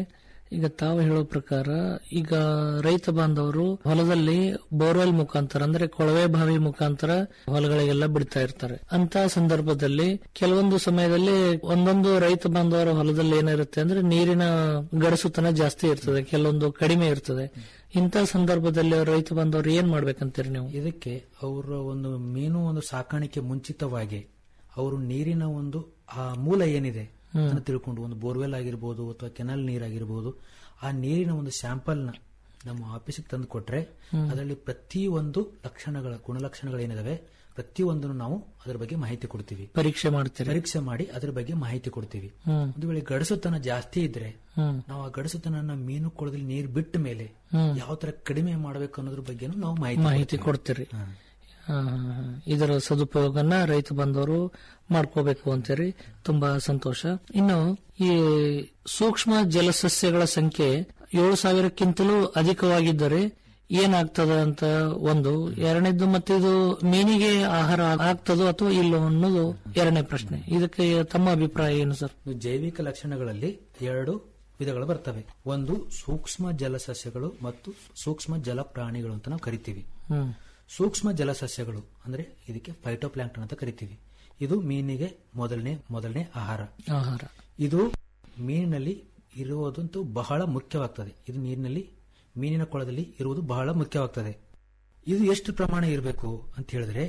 ಈಗ ತಾವು ಹೇಳೋ ಪ್ರಕಾರ ಈಗ ರೈತ ಬಾಂಧವರು ಹೊಲದಲ್ಲಿ ಬೋರ್ವೆಲ್ ಮುಖಾಂತರ ಅಂದ್ರೆ ಕೊಳವೆ ಬಾವಿ ಮುಖಾಂತರ ಹೊಲಗಳಿಗೆಲ್ಲ ಬಿಡ್ತಾ ಇರ್ತಾರೆ ಅಂತ ಸಂದರ್ಭದಲ್ಲಿ ಕೆಲವೊಂದು ಸಮಯದಲ್ಲಿ ಒಂದೊಂದು ರೈತ ಬಾಂಧವರ ಹೊಲದಲ್ಲಿ ಏನಿರುತ್ತೆ ಅಂದ್ರೆ ನೀರಿನ ಗಡಸುತನ ಜಾಸ್ತಿ ಇರ್ತದೆ ಕೆಲವೊಂದು ಕಡಿಮೆ ಇರ್ತದೆ ಇಂಥ ಸಂದರ್ಭದಲ್ಲಿ ರೈತ ಬಾಂಧವರು ಏನ್ ಮಾಡ್ಬೇಕಂತೀರಿ ನೀವು ಇದಕ್ಕೆ ಅವರ ಒಂದು ಮೀನು ಒಂದು ಸಾಕಾಣಿಕೆ ಮುಂಚಿತವಾಗಿ ಅವರು ನೀರಿನ ಒಂದು ಆ ಮೂಲ ಏನಿದೆ ಹ್ಮ್. ಅದನ್ನು ತಿಳ್ಕೊಂಡು ಒಂದು ಬೋರ್ವೆಲ್ ಆಗಿರ್ಬೋದು ಅಥವಾ ಕೆನಲ್ ನೀರಾಗಿರ್ಬೋದು ಆ ನೀರಿನ ಒಂದು ಸ್ಯಾಂಪಲ್ ನ ನಮ್ಮ ಆಫೀಸಿಗೆ ತಂದು ಕೊಟ್ರೆ ಹ್ಮ್. ಅದರಲ್ಲಿ ಪ್ರತಿ ಒಂದು ಲಕ್ಷಣಗಳ ಗುಣಲಕ್ಷಣಗಳು ಏನಿದಾವೆ ಪ್ರತಿಯೊಂದನ್ನು ನಾವು ಅದರ ಬಗ್ಗೆ ಮಾಹಿತಿ ಕೊಡ್ತೀವಿ ಪರೀಕ್ಷೆ ಮಾಡ್ತೀರಿ ಪರೀಕ್ಷೆ ಮಾಡಿ ಅದರ ಬಗ್ಗೆ ಮಾಹಿತಿ ಕೊಡ್ತೀವಿ ಹ್ಮ್. ಒಂದು ವೇಳೆ ಗಡಸುತನ ಜಾಸ್ತಿ ಇದ್ರೆ ಹ್ಮ್. ನಾವು ಆ ಗಡಸುತನ ಮೀನು ಕೊಳದಲ್ಲಿ ನೀರು ಬಿಟ್ಟ ಮೇಲೆ ಹ್ಮ್. ಯಾವ ತರ ಕಡಿಮೆ ಮಾಡಬೇಕು ಅನ್ನೋದ್ರ ಬಗ್ಗೆನೂ ನಾವು ಮಾಹಿತಿ ಮಾಹಿತಿ ಕೊಡ್ತೀವಿ. ಕೊಡ್ತೀರಿ ಹಾ, ಹಾ, ಹಾ. ಇದರ ಸದುಪಯೋಗನ ರೈತ ಬಂದವರು ಮಾಡ್ಕೋಬೇಕು ಅಂತೀರಿ ತುಂಬಾ ಸಂತೋಷ ಇನ್ನು ಈ ಸೂಕ್ಷ್ಮ ಜಲಸಸ್ಯಗಳ ಸಂಖ್ಯೆ ಏಳು ಸಾವಿರಕ್ಕಿಂತಲೂ ಅಧಿಕವಾಗಿದ್ದರೆ ಏನಾಗ್ತದೆ ಅಂತ ಒಂದು ಎರಡನೇದ್ದು ಮತ್ತೆ ಇದು ಮೀನಿಗೆ ಆಹಾರ ಆಗ್ತದೋ ಅಥವಾ ಇಲ್ಲೋ ಅನ್ನೋದು ಎರಡನೇ ಪ್ರಶ್ನೆ ಇದಕ್ಕೆ ತಮ್ಮ ಅಭಿಪ್ರಾಯ ಏನು ಸರ್ ಇನ್ನು ಜೈವಿಕ ಲಕ್ಷಣಗಳಲ್ಲಿ ಎರಡು ವಿಧಗಳು ಬರ್ತವೆ ಒಂದು ಸೂಕ್ಷ್ಮ ಜಲಸಸ್ಯಗಳು ಮತ್ತು ಸೂಕ್ಷ್ಮ ಜಲ ಪ್ರಾಣಿಗಳು ಅಂತ ನಾವು ಕರಿತೀವಿ ಹ್ಮ್ ಸೂಕ್ಷ್ಮ ಜಲಸಸ್ಯಗಳು ಅಂದ್ರೆ ಇದಕ್ಕೆ ಫೈಟೋಪ್ಲಾಂಕ್ಟನ್ ಅಂತ ಕರಿತೀವಿ ಇದು ಮೀನಿಗೆ ಮೊದಲನೇ ಮೊದಲನೇ ಆಹಾರ ಆಹಾರ ಇದು ಮೀನಿನಲ್ಲಿ ಇರುವುದಂತೂ ಬಹಳ ಮುಖ್ಯವಾಗ್ತದೆ ಇದು ನೀರಿನಲ್ಲಿ ಮೀನಿನ ಕೊಳದಲ್ಲಿ ಇರುವುದು ಬಹಳ ಮುಖ್ಯವಾಗ್ತದೆ ಇದು ಎಷ್ಟು ಪ್ರಮಾಣ ಇರಬೇಕು ಅಂತ ಹೇಳಿದ್ರೆ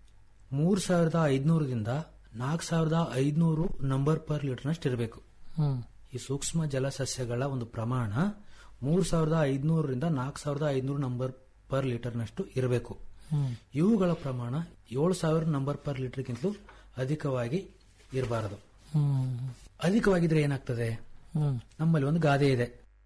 ಮೂರ್ ಸಾವಿರದ ಐದ್ನೂರದಿಂದ ನಾಲ್ಕು ಸಾವಿರದ ಐದ್ನೂರು ನಂಬರ್ ಪರ್ ಲೀಟರ್ನಷ್ಟು ಇರಬೇಕು ಹ್ಮ್ ಈ ಸೂಕ್ಷ್ಮ ಜಲಸಸ್ಯಗಳ ಒಂದು ಪ್ರಮಾಣ ಮೂರ್ ಸಾವಿರದ ಐದ್ನೂರರಿಂದ ನಾಲ್ಕು ಸಾವಿರದ ಐದ್ನೂರು ನಂಬರ್ ಪರ್ ಲೀಟರ್ನಷ್ಟು ಇರಬೇಕು ಹ್ಮ್ ಇವುಗಳ ಪ್ರಮಾಣ ಏಳು ಸಾವಿರ ನಂಬರ್ ಪರ್ ಲೀಟರ್ಗಿಂತಲೂ ಅಧಿಕವಾಗಿ ಇರಬಾರದು ಹ್ಮ್ ಅಧಿಕವಾಗಿದ್ರೆ ಏನಾಗ್ತದೆ ಹ್ಮ್ ನಮ್ಮಲ್ಲಿ ಒಂದು ಗಾದೆ ಇದೆ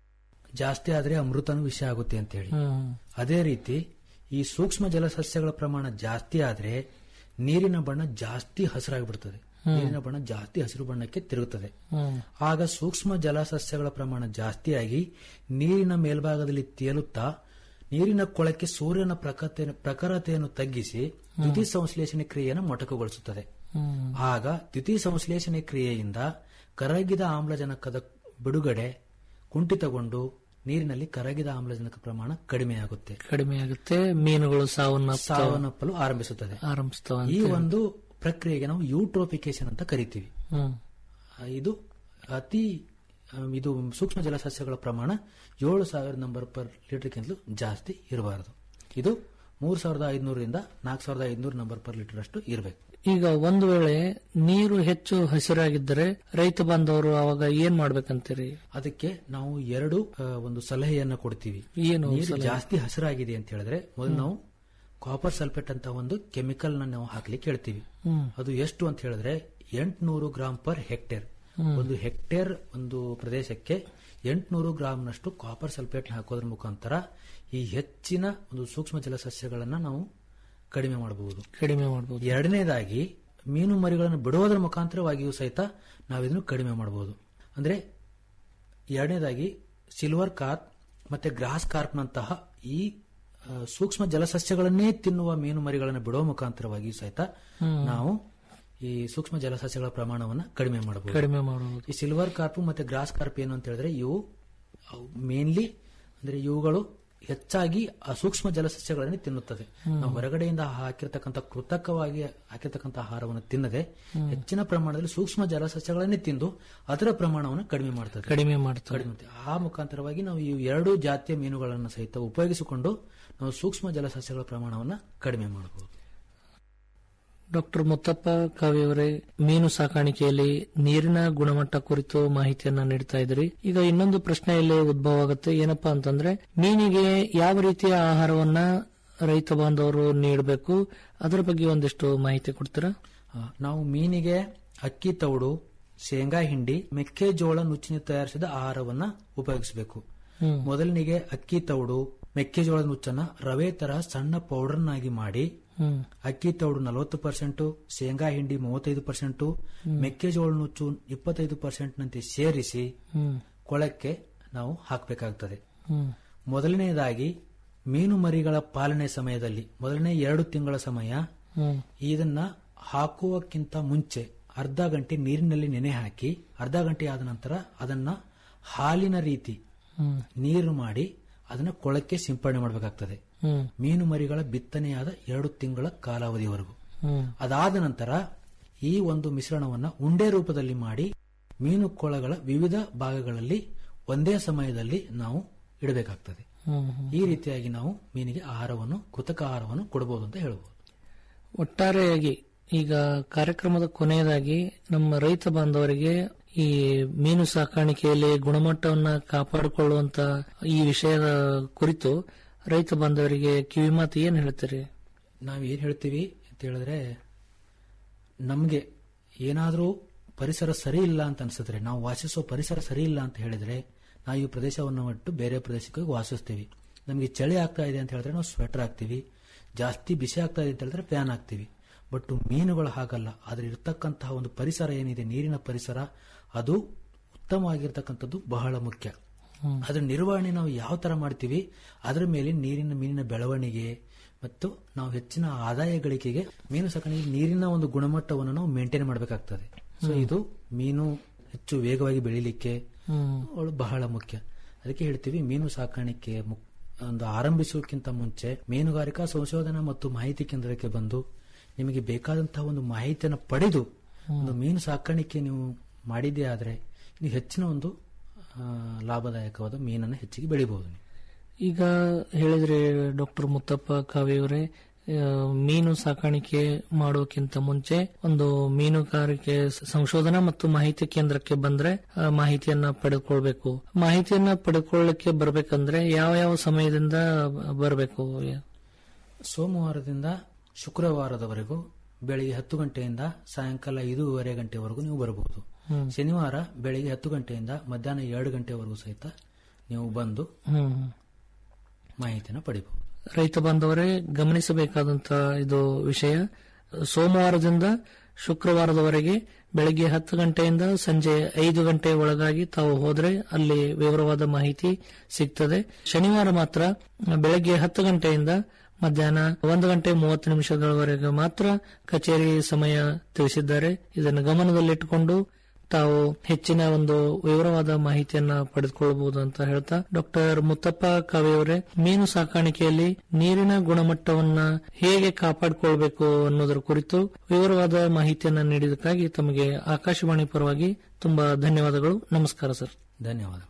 ಜಾಸ್ತಿ ಆದ್ರೆ ಅಮೃತನೂ ವಿಷ ಆಗುತ್ತೆ ಅಂತ ಹೇಳಿ ಹ್ಮ್ ಅದೇ ರೀತಿ ಈ ಸೂಕ್ಷ್ಮ ಜಲಸಸ್ಯಗಳ ಪ್ರಮಾಣ ಜಾಸ್ತಿ ಆದ್ರೆ ನೀರಿನ ಬಣ್ಣ ಜಾಸ್ತಿ ಹಸಿರಾಗಿಬಿಡ್ತದೆ ಹ್ಮ್. ನೀರಿನ ಬಣ್ಣ ಜಾಸ್ತಿ ಹಸಿರು ಬಣ್ಣಕ್ಕೆ ತಿರುಗುತ್ತದೆ ಹ್ಮ್ ಆಗ ಸೂಕ್ಷ್ಮ ಜಲಸಸ್ಯಗಳ ಪ್ರಮಾಣ ಜಾಸ್ತಿಯಾಗಿ ನೀರಿನ ಮೇಲ್ಭಾಗದಲ್ಲಿ ತೇಲುತ್ತಾ ನೀರಿನ ಕೊಳಕ್ಕೆ ಸೂರ್ಯನ ಪ್ರಖತೆ ಪ್ರಖರತೆಯನ್ನು ತಗ್ಗಿಸಿ ದ್ಯುತಿ ಸಂಶ್ಲೇಷಣೆ ಕ್ರಿಯೆಯನ್ನು ಮೊಟಕುಗೊಳಿಸುತ್ತದೆ ಹ್ಮ್ ಆಗ ದ್ಯುತಿ ಸಂಶ್ಲೇಷಣೆ ಕ್ರಿಯೆಯಿಂದ ಕರಗಿದ ಆಮ್ಲಜನಕದ ಬಿಡುಗಡೆ ಕುಂಠಿತಗೊಂಡು ನೀರಿನಲ್ಲಿ ಕರಗಿದ ಆಮ್ಲಜನಕ ಪ್ರಮಾಣ ಕಡಿಮೆಯಾಗುತ್ತೆ ಕಡಿಮೆ ಆಗುತ್ತೆ ಮೀನುಗಳು ಸಾವನ್ನ ಸಾವನ್ನಪ್ಪಲು ಆರಂಭಿಸುತ್ತದೆ ಆರಂಭಿಸ್ತವ ಈ ಒಂದು ಪ್ರಕ್ರಿಯೆಗೆ ನಾವು ಯೂಟ್ರೋಫಿಕೇಶನ್ ಅಂತ ಕರಿತೀವಿ ಹ್ಮ್ ಆ, ಇದು ಅತಿ ಆ, ಇದು ಸೂಕ್ಷ್ಮ ಜಲಸಸ್ಯಗಳ ಪ್ರಮಾಣ ಏಳು ಸಾವಿರ ನಂಬರ್ ಪರ್ ಲೀಟರ್ಗಿಂತಲೂ ಜಾಸ್ತಿ ಇರಬಾರದು ಇದು ಮೂರ್ ಸಾವಿರದ ಐದ್ನೂರರಿಂದ ನಾಲ್ಕು ಸಾವಿರದ ಐದ್ನೂರು ನಂಬರ್ ಪರ್ ಲೀಟರ್ ಅಷ್ಟು ಇರಬೇಕು ಈಗ ಒಂದು ವೇಳೆ ನೀರು ಹೆಚ್ಚು ಹಸಿರಾಗಿದ್ದರೆ ರೈತ ಬಾಂಧವರು ಅವಾಗ ಏನ್ ಮಾಡ್ಬೇಕಂತೀರಿ ಅದಕ್ಕೆ ನಾವು ಎರಡು ಆ, ಒಂದು ಸಲಹೆಯನ್ನ ಕೊಡ್ತೀವಿ ಏನು ನೀರು ಸಲಹೆ? ಜಾಸ್ತಿ ಹಸಿರಾಗಿದೆ ಅಂತ ಹೇಳಿದ್ರೆ ಮೊದಲು ನಾವು ಕಾಪರ್ ಸಲ್ಫೇಟ್ ಅಂತ ಒಂದು ಕೆಮಿಕಲ್ ನ ನಾವು ಹಾಕ್ಲಿಕ್ಕೆ ಹೇಳ್ತೀವಿ ಹ್ಮ್ ಅದು ಎಷ್ಟು ಅಂತ ಹೇಳಿದ್ರೆ ಎಂಟುನೂರು ಗ್ರಾಂ ಪರ್ ಹೆಕ್ಟೇರ್ ಹ್ಮ್. ಒಂದು ಹೆಕ್ಟೇರ್ ಒಂದು ಪ್ರದೇಶಕ್ಕೆ ಎಂಟುನೂರು ಗ್ರಾಂನಷ್ಟು ಕಾಪರ್ ಸಲ್ಫೇಟ್ ಹಾಕೋದ್ರ ಮುಖಾಂತರ ಈ ಹೆಚ್ಚಿನ ಒಂದು ಸೂಕ್ಷ್ಮ ಜಲಸಸ್ಯಗಳನ್ನ ನಾವು ಕಡಿಮೆ ಮಾಡಬಹುದು ಕಡಿಮೆ ಮಾಡಬಹುದು ಎರಡನೇದಾಗಿ ಮೀನು ಮರಿಗಳನ್ನು ಬಿಡುವುದರ ಮುಖಾಂತರವಾಗಿಯೂ ಸಹಿತ ನಾವಿದನ್ನು ಕಡಿಮೆ ಮಾಡಬಹುದು ಅಂದ್ರೆ ಎರಡನೇದಾಗಿ ಸಿಲ್ವರ್ ಕಾರ್ಪ್ ಮತ್ತೆ ಗ್ರಾಸ್ ಕಾರ್ಪ್ನಂತಹ ಈ ಆ, ಸೂಕ್ಷ್ಮ ಜಲಸಸ್ಯಗಳನ್ನೇ ತಿನ್ನುವ ಮೀನು ಮರಿಗಳನ್ನು ಬಿಡುವ ಮುಖಾಂತರವಾಗಿಯೂ ಸಹಿತ ಹ್ಮ್. ನಾವು ಈ ಸೂಕ್ಷ್ಮ ಜಲಸಸ್ಯಗಳ ಪ್ರಮಾಣವನ್ನು ಕಡಿಮೆ ಮಾಡಬಹುದು ಕಡಿಮೆ ಮಾಡಬಹುದು ಈ ಸಿಲ್ವರ್ ಕಾರ್ಪು ಮತ್ತೆ ಗ್ರಾಸ್ ಕಾರ್ಪ್ ಏನು ಅಂತ ಹೇಳಿದ್ರೆ ಇವು ಮೇನ್ಲಿ ಅಂದ್ರೆ ಇವುಗಳು ಹೆಚ್ಚಾಗಿ ಆ ಸೂಕ್ಷ್ಮ ಜಲಸಸ್ಯಗಳನ್ನೇ ತಿನ್ನುತ್ತದೆ ಹ್ಮ್. ನಾವು ಹೊರಗಡೆಯಿಂದ ಹಾಕಿರ್ತಕ್ಕಂಥ ಕೃತಕವಾಗಿ ಹಾಕಿರ್ತಕ್ಕಂಥ ಆಹಾರವನ್ನು ತಿನ್ನದೆ ಹ್ಮ್. ಹೆಚ್ಚಿನ ಪ್ರಮಾಣದಲ್ಲಿ ಸೂಕ್ಷ್ಮ ಜಲಸಸ್ಯಗಳನ್ನೇ ತಿಂದು ಅದರ ಪ್ರಮಾಣವನ್ನು ಕಡಿಮೆ ಮಾಡ್ತದೆ ಕಡಿಮೆ ಮಾಡ್ತದೆ ಕಡಿಮೆ ಮಾಡ್ತದೆ. ಆ ಮುಖಾಂತರವಾಗಿ ನಾವು ಈ ಎರಡು ಜಾತಿಯ ಮೀನುಗಳನ್ನು ಸಹಿತ ಉಪಯೋಗಿಸಿಕೊಂಡು ನಾವು ಸೂಕ್ಷ್ಮ ಜಲಸಸ್ಯಗಳ ಪ್ರಮಾಣವನ್ನು ಕಡಿಮೆ ಮಾಡಬಹುದು ಡಾಕ್ಟರ್ ಮುತ್ತಪ್ಪ ಕಾವ್ಯವರೇ ಮೀನು ಸಾಕಾಣಿಕೆಯಲ್ಲಿ ನೀರಿನ ಗುಣಮಟ್ಟ ಕುರಿತು ಮಾಹಿತಿಯನ್ನ ನೀಡ್ತಾ ಇದ್ರಿ ಈಗ ಇನ್ನೊಂದು ಪ್ರಶ್ನೆ ಇಲ್ಲಿ ಉದ್ಭವ ಆಗುತ್ತೆ ಏನಪ್ಪಾ ಅಂತಂದ್ರೆ ಮೀನಿಗೆ ಯಾವ ರೀತಿಯ ಆಹಾರವನ್ನ ರೈತ ಬಾಂಧವರು ನೀಡಬೇಕು ಅದರ ಬಗ್ಗೆ ಒಂದಿಷ್ಟು ಮಾಹಿತಿ ಕೊಡ್ತೀರಾ ಆ, ನಾವು ಮೀನಿಗೆ ಅಕ್ಕಿ ತೌಡು ಶೇಂಗಾ ಹಿಂಡಿ ಮೆಕ್ಕೆಜೋಳ ನುಚ್ಚಿನ ತಯಾರಿಸಿದ ಆಹಾರವನ್ನ ಉಪಯೋಗಿಸಬೇಕು ಹ್ಮ್. ಮೊದಲನಿಗೆ ಅಕ್ಕಿ ತೌಡು ಮೆಕ್ಕೆಜೋಳದ ನುಚ್ಚನ್ನ ರವೆ ತರ ಸಣ್ಣ ಪೌಡರ್ನಾಗಿ ಮಾಡಿ ಹ್ಮ್ ಅಕ್ಕಿ ತೌಡು ನಲವತ್ತು ಪರ್ಸೆಂಟ್ ಶೇಂಗಾ ಹಿಂಡಿ ಮೂವತ್ತೈದು ಪರ್ಸೆಂಟ್ ಮೆಕ್ಕೆಜೋಳ ನುಚ್ಚು ಇಪ್ಪತ್ತೈದು ಪರ್ಸೆಂಟ್ ನಂತೆ ಸೇರಿಸಿ ಹ್ಮ್ ಕೊಳಕ್ಕೆ ನಾವು ಹಾಕಬೇಕಾಗುತ್ತದೆ ಹ್ಮ್ ಮೊದಲನೆಯದಾಗಿ ಮೀನು ಮರಿಗಳ ಪಾಲನೆ ಸಮಯದಲ್ಲಿ ಮೊದಲನೇ ಎರಡು ತಿಂಗಳ ಸಮಯ ಹ್ಮ್ ಇದನ್ನ ಹಾಕುವಕ್ಕಿಂತ ಮುಂಚೆ ಅರ್ಧ ಗಂಟೆ ನೀರಿನಲ್ಲಿ ನೆನೆ ಹಾಕಿ ಅರ್ಧ ಗಂಟೆ ಆದ ನಂತರ ಅದನ್ನ ಹಾಲಿನ ರೀತಿ ಹ್ಮ್. ನೀರು ಮಾಡಿ ಅದನ್ನ ಕೊಳಕ್ಕೆ ಸಿಂಪಡಣೆ ಮಾಡಬೇಕಾಗ್ತದೆ ಹ್ಮ್. ಮೀನು ಮರಿಗಳ ಬಿತ್ತನೆಯಾದ ಎರಡು ತಿಂಗಳ ಕಾಲಾವಧಿವರೆಗೂ ಹ್ಮ್. ಅದಾದ ನಂತರ ಈ ಒಂದು ಮಿಶ್ರಣವನ್ನ ಉಂಡೆ ರೂಪದಲ್ಲಿ ಮಾಡಿ ಮೀನು ಕೊಳಗಳ ವಿವಿಧ ಭಾಗಗಳಲ್ಲಿ ಒಂದೇ ಸಮಯದಲ್ಲಿ ನಾವು ಇಡಬೇಕಾಗ್ತದೆ ಹ್ಮ್, ಹ್ಮ್. ಈ ರೀತಿಯಾಗಿ ನಾವು ಮೀನಿಗೆ ಆಹಾರವನ್ನು ಕೃತಕ ಆಹಾರವನ್ನು ಕೊಡಬಹುದು ಅಂತ ಹೇಳಬಹುದು ಒಟ್ಟಾರೆಯಾಗಿ ಈಗ ಕಾರ್ಯಕ್ರಮದ ಕೊನೆಯದಾಗಿ ನಮ್ಮ ರೈತ ಬಾಂಧವರಿಗೆ ಈ ಮೀನು ಸಾಕಾಣಿಕೆಯಲ್ಲಿ ಗುಣಮಟ್ಟವನ್ನ ಕಾಪಾಡಿಕೊಳ್ಳುವಂತ ಈ ವಿಷಯದ ಕುರಿತು ರೈತ ಬಾಂಧವರಿಗೆ ಕಿವಿಮಾತು ಏನ್ ಹೇಳ್ತೀರಿ ನಾವು ಏನ್ ಹೇಳ್ತೀವಿ ಅಂತ ಹೇಳಿದ್ರೆ ನಮಗೆ ಏನಾದರೂ ಪರಿಸರ ಸರಿ ಇಲ್ಲ ಅಂತ ಅನ್ಸಿದ್ರೆ ನಾವು ವಾಸಿಸೋ ಪರಿಸರ ಸರಿ ಇಲ್ಲ ಅಂತ ಹೇಳಿದ್ರೆ ನಾವು ಈ ಪ್ರದೇಶವನ್ನು ಬಿಟ್ಟು ಬೇರೆ ಪ್ರದೇಶಕ್ಕೆ ಹೋಗಿ ವಾಸಿಸ್ತೀವಿ ನಮಗೆ ಚಳಿ ಆಗ್ತಾ ಇದೆ ಅಂತ ಹೇಳಿದ್ರೆ ನಾವು ಸ್ವೆಟರ್ ಹಾಕ್ತೀವಿ ಜಾಸ್ತಿ ಬಿಸಿ ಆಗ್ತಾ ಇದೆ ಅಂತ ಹೇಳಿದ್ರೆ ಫ್ಯಾನ್ ಹಾಕ್ತೀವಿ ಬಟ್ ಮೀನುಗಳು ಹಾಗಲ್ಲ ಅದ್ರ ಇರ್ತಕ್ಕಂತಹ ಒಂದು ಪರಿಸರ ಏನಿದೆ ನೀರಿನ ಪರಿಸರ ಅದು ಉತ್ತಮವಾಗಿರ್ತಕ್ಕಂಥದ್ದು ಬಹಳ ಮುಖ್ಯ ಅದ್ರ ನಿರ್ವಹಣೆ ನಾವು ಯಾವ ತರ ಮಾಡ್ತೀವಿ ಅದರ ಮೇಲೆ ನೀರಿನ ಮೀನಿನ ಬೆಳವಣಿಗೆ ಮತ್ತು ನಾವು ಹೆಚ್ಚಿನ ಆದಾಯ ಗಳಿಕೆಗೆ ಮೀನು ಸಾಕಾಣಿಕೆ ನೀರಿನ ಒಂದು ಗುಣಮಟ್ಟವನ್ನು ನಾವು ಮೇಂಟೈನ್ ಮಾಡಬೇಕಾಗ್ತದೆ ಸೊ ಹ್ಮ್. ಇದು ಮೀನು ಹೆಚ್ಚು ವೇಗವಾಗಿ ಬೆಳಿಲಿಕ್ಕೆ ಹ್ಮ್. ಅವಳು ಬಹಳ ಮುಖ್ಯ ಅದಕ್ಕೆ ಹೇಳ್ತೀವಿ ಮೀನು ಸಾಕಾಣಿಕೆ ಮುಕ್- ಒಂದು ಆರಂಭಿಸುವುದಕ್ಕಿಂತ ಮುಂಚೆ ಮೀನುಗಾರಿಕಾ ಸಂಶೋಧನಾ ಮತ್ತು ಮಾಹಿತಿ ಕೇಂದ್ರಕ್ಕೆ ಬಂದು ನಿಮಗೆ ಬೇಕಾದಂತಹ ಒಂದು ಮಾಹಿತಿಯನ್ನು ಪಡೆದು ಒಂದು ಮೀನು ಸಾಕಾಣಿಕೆ ನೀವು ಮಾಡಿದ್ದೇ ಆದ್ರೆ ನೀವು ಹೆಚ್ಚಿನ ಒಂದು ಆ, ಲಾಭದಾಯಕವಾದ ಮೀನನ್ನು ಹೆಚ್ಚಿಗೆ ಬೆಳಿಬಹುದು ನೀವು. ಈಗ ಹೇಳಿದ್ರೆ ಡಾಕ್ಟರ್ ಮುತ್ತಪ್ಪ ಕಾವಿಯವರೇ ಆ, ಮೀನು ಸಾಕಾಣಿಕೆ ಮಾಡೋಕ್ಕಿಂತ ಮುಂಚೆ ಒಂದು ಮೀನುಗಾರಿಕೆ ಸಂಶೋಧನಾ ಮತ್ತು ಮಾಹಿತಿ ಕೇಂದ್ರಕ್ಕೆ ಬಂದ್ರೆ ಆ, ಮಾಹಿತಿಯನ್ನ ಪಡೆದುಕೊಳ್ಬೇಕು ಮಾಹಿತಿಯನ್ನ ಪಡೆದುಕೊಳ್ಳಕ್ಕೆ ಬರ್ಬೇಕಂದ್ರೆ ಯಾವ ಯಾವ ಸಮಯದಿಂದ ಬರಬೇಕು ಸೋಮವಾರದಿಂದ ಶುಕ್ರವಾರದವರೆಗೂ ಬೆಳಿಗ್ಗೆ ಹತ್ತು ಗಂಟೆಯಿಂದ ಸಾಯಂಕಾಲ ಐದೂವರೆ ಗಂಟೆವರೆಗೂ ನೀವು ಬರಬಹುದು ಹ್ಮ್. ಶನಿವಾರ ಬೆಳಿಗ್ಗೆ ಹತ್ತು ಗಂಟೆಯಿಂದ ಮಧ್ಯಾಹ್ನ ಎರಡು ಗಂಟೆವರೆಗೂ ಸಹಿತ ನೀವು ಬಂದು ಹ್ಮ್ ಮಾಹಿತಿಯನ್ನು ಪಡಿಬಹುದು ರೈತ ಬಾಂಧವರೇ ಗಮನಿಸಬೇಕಾದಂತ ಇದು ವಿಷಯ ಸೋಮವಾರದಿಂದ ಶುಕ್ರವಾರದವರೆಗೆ ಬೆಳಗ್ಗೆ ಹತ್ತು ಗಂಟೆಯಿಂದ ಸಂಜೆ ಐದು ಗಂಟೆ ಒಳಗಾಗಿ ತಾವು ಹೋದ್ರೆ ಅಲ್ಲಿ ವಿವರವಾದ ಮಾಹಿತಿ ಸಿಗ್ತದೆ ಶನಿವಾರ ಮಾತ್ರ ಬೆಳಗ್ಗೆ ಹತ್ತು ಗಂಟೆಯಿಂದ ಮಧ್ಯಾಹ್ನ ಒಂದು ಗಂಟೆ ಮೂವತ್ತು ನಿಮಿಷಗಳವರೆಗೆ ಮಾತ್ರ ಕಚೇರಿ ಸಮಯ ತಿಳಿಸಿದ್ದಾರೆ ಇದನ್ನು ಗಮನದಲ್ಲಿಟ್ಟುಕೊಂಡು ತಾವು ಹೆಚ್ಚಿನ ಒಂದು ವಿವರವಾದ ಮಾಹಿತಿಯನ್ನ ಪಡೆದುಕೊಳ್ಳಬಹುದು ಅಂತ ಹೇಳ್ತಾ ಡಾಕ್ಟರ್ ಮುತ್ತಪ್ಪ ಕಾವೆಯವರೇ ಮೀನು ಸಾಕಾಣಿಕೆಯಲ್ಲಿ ನೀರಿನ ಗುಣಮಟ್ಟವನ್ನ ಹೇಗೆ ಕಾಪಾಡಿಕೊಳ್ಬೇಕು ಅನ್ನೋದರ ಕುರಿತು ವಿವರವಾದ ಮಾಹಿತಿಯನ್ನ ನೀಡಿದಕ್ಕಾಗಿ ತಮಗೆ ಆಕಾಶವಾಣಿ ಪರವಾಗಿ ತುಂಬಾ ಧನ್ಯವಾದಗಳು ನಮಸ್ಕಾರ ಸರ್ ಧನ್ಯವಾದಗಳು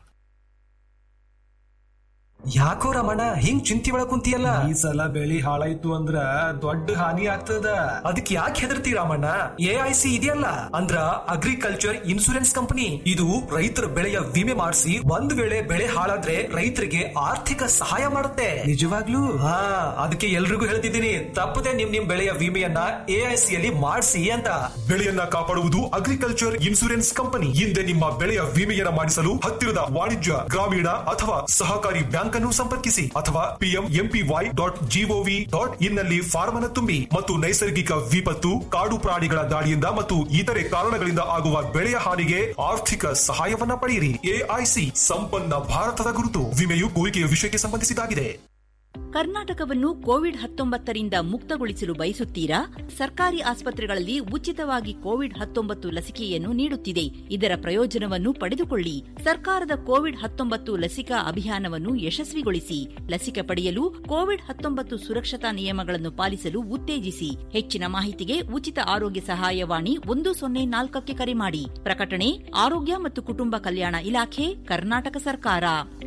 ಯಾಕೋ ರಮಣ ಹಿಂಗ್ ಚಿಂತಿ ಒಳಗ್ ಕುಂತಿಯಲ್ಲ ಈ ಸಲ ಬೆಳಿ ಹಾಳಾಯ್ತು ಅಂದ್ರ ದೊಡ್ಡ ಹಾನಿ ಆಗ್ತದ ಅದಕ್ಕೆ ಯಾಕೆ ಹೆದರ್ತಿ ರಾಮಣ್ಣ ಎ ಐ ಸಿ ಇದೆಯಲ್ಲ ಅಂದ್ರ ಅಗ್ರಿಕಲ್ಚರ್ ಇನ್ಸೂರೆನ್ಸ್ ಕಂಪನಿ ಇದು ರೈತರ ಬೆಳೆಯ ವಿಮೆ ಮಾಡಿಸಿ ಒಂದ್ ವೇಳೆ ಬೆಳೆ ಹಾಳಾದ್ರೆ ರೈತರಿಗೆ ಆರ್ಥಿಕ ಸಹಾಯ ಮಾಡುತ್ತೆ ನಿಜವಾಗ್ಲೂ ಹಾ ಅದಕ್ಕೆ ಎಲ್ರಿಗೂ ಹೇಳ್ತಿದ್ದೀನಿ ತಪ್ಪದೆ ನಿಮ್ ನಿಮ್ ಬೆಳೆಯ ವಿಮೆಯನ್ನ ಎ ಐ ಸಿ ಅಲ್ಲಿ ಮಾಡಿಸಿ ಅಂತ ಬೆಳೆಯನ್ನ ಕಾಪಾಡುವುದು ಅಗ್ರಿಕಲ್ಚರ್ ಇನ್ಸೂರೆನ್ಸ್ ಕಂಪನಿ ಹಿಂದೆ ನಿಮ್ಮ ಬೆಳೆಯ ವಿಮೆಯನ್ನ ಮಾಡಿಸಲು ಹತ್ತಿರದ ವಾಣಿಜ್ಯ ಗ್ರಾಮೀಣ ಅಥವಾ ಸಹಕಾರಿ ಬ್ಯಾಂಕ್ ಅನ್ನು ಸಂಪರ್ಕಿಸಿ ಅಥವಾ PM MPY dot gov dot in ನಲ್ಲಿ ಫಾರ್ಮ್ ಅನ್ನು ತುಂಬಿ ಮತ್ತು ನೈಸರ್ಗಿಕ ವಿಪತ್ತು ಕಾಡು ಪ್ರಾಣಿಗಳ ದಾಳಿಯಿಂದ ಮತ್ತು ಇತರೆ ಕಾರಣಗಳಿಂದ ಆಗುವ ಬೆಳೆಯ ಹಾನಿಗೆ ಆರ್ಥಿಕ ಸಹಾಯವನ್ನ ಪಡೆಯಿರಿ ಎಐಸಿ ಸಂಪನ್ನ ಭಾರತದ ಗುರುತು ವಿಮೆಯು ಕೋರಿಕೆಯ ವಿಷಯಕ್ಕೆ ಸಂಬಂಧಿಸಿದಾಗಿದೆ ಕರ್ನಾಟಕವನ್ನು ಕೋವಿಡ್ ಹತ್ತೊಂಬತ್ತರಿಂದ ಮುಕ್ತಗೊಳಿಸಲು ಬಯಸುತ್ತೀರಾ ಸರ್ಕಾರಿ ಆಸ್ಪತ್ರೆಗಳಲ್ಲಿ ಉಚಿತವಾಗಿ ಕೋವಿಡ್ ಹತ್ತೊಂಬತ್ತು ಲಸಿಕೆಯನ್ನು ನೀಡುತ್ತಿದೆ ಇದರ ಪ್ರಯೋಜನವನ್ನು ಪಡೆದುಕೊಳ್ಳಿ ಸರ್ಕಾರದ ಕೋವಿಡ್ ಹತ್ತೊಂಬತ್ತು ಲಸಿಕಾ ಅಭಿಯಾನವನ್ನು ಯಶಸ್ವಿಗೊಳಿಸಿ ಲಸಿಕೆ ಪಡೆಯಲು ಕೋವಿಡ್ ಹತ್ತೊಂಬತ್ತು ಸುರಕ್ಷತಾ ನಿಯಮಗಳನ್ನು ಪಾಲಿಸಲು ಉತ್ತೇಜಿಸಿ ಹೆಚ್ಚಿನ ಮಾಹಿತಿಗೆ ಉಚಿತ ಆರೋಗ್ಯ ಸಹಾಯವಾಣಿ ಒಂದು ಸೊನ್ನೆ ನಾಲ್ಕಕ್ಕೆ ಕರೆ ಮಾಡಿ ಪ್ರಕಟಣೆ ಆರೋಗ್ಯ ಮತ್ತು ಕುಟುಂಬ ಕಲ್ಯಾಣ ಇಲಾಖೆ ಕರ್ನಾಟಕ ಸರ್ಕಾರ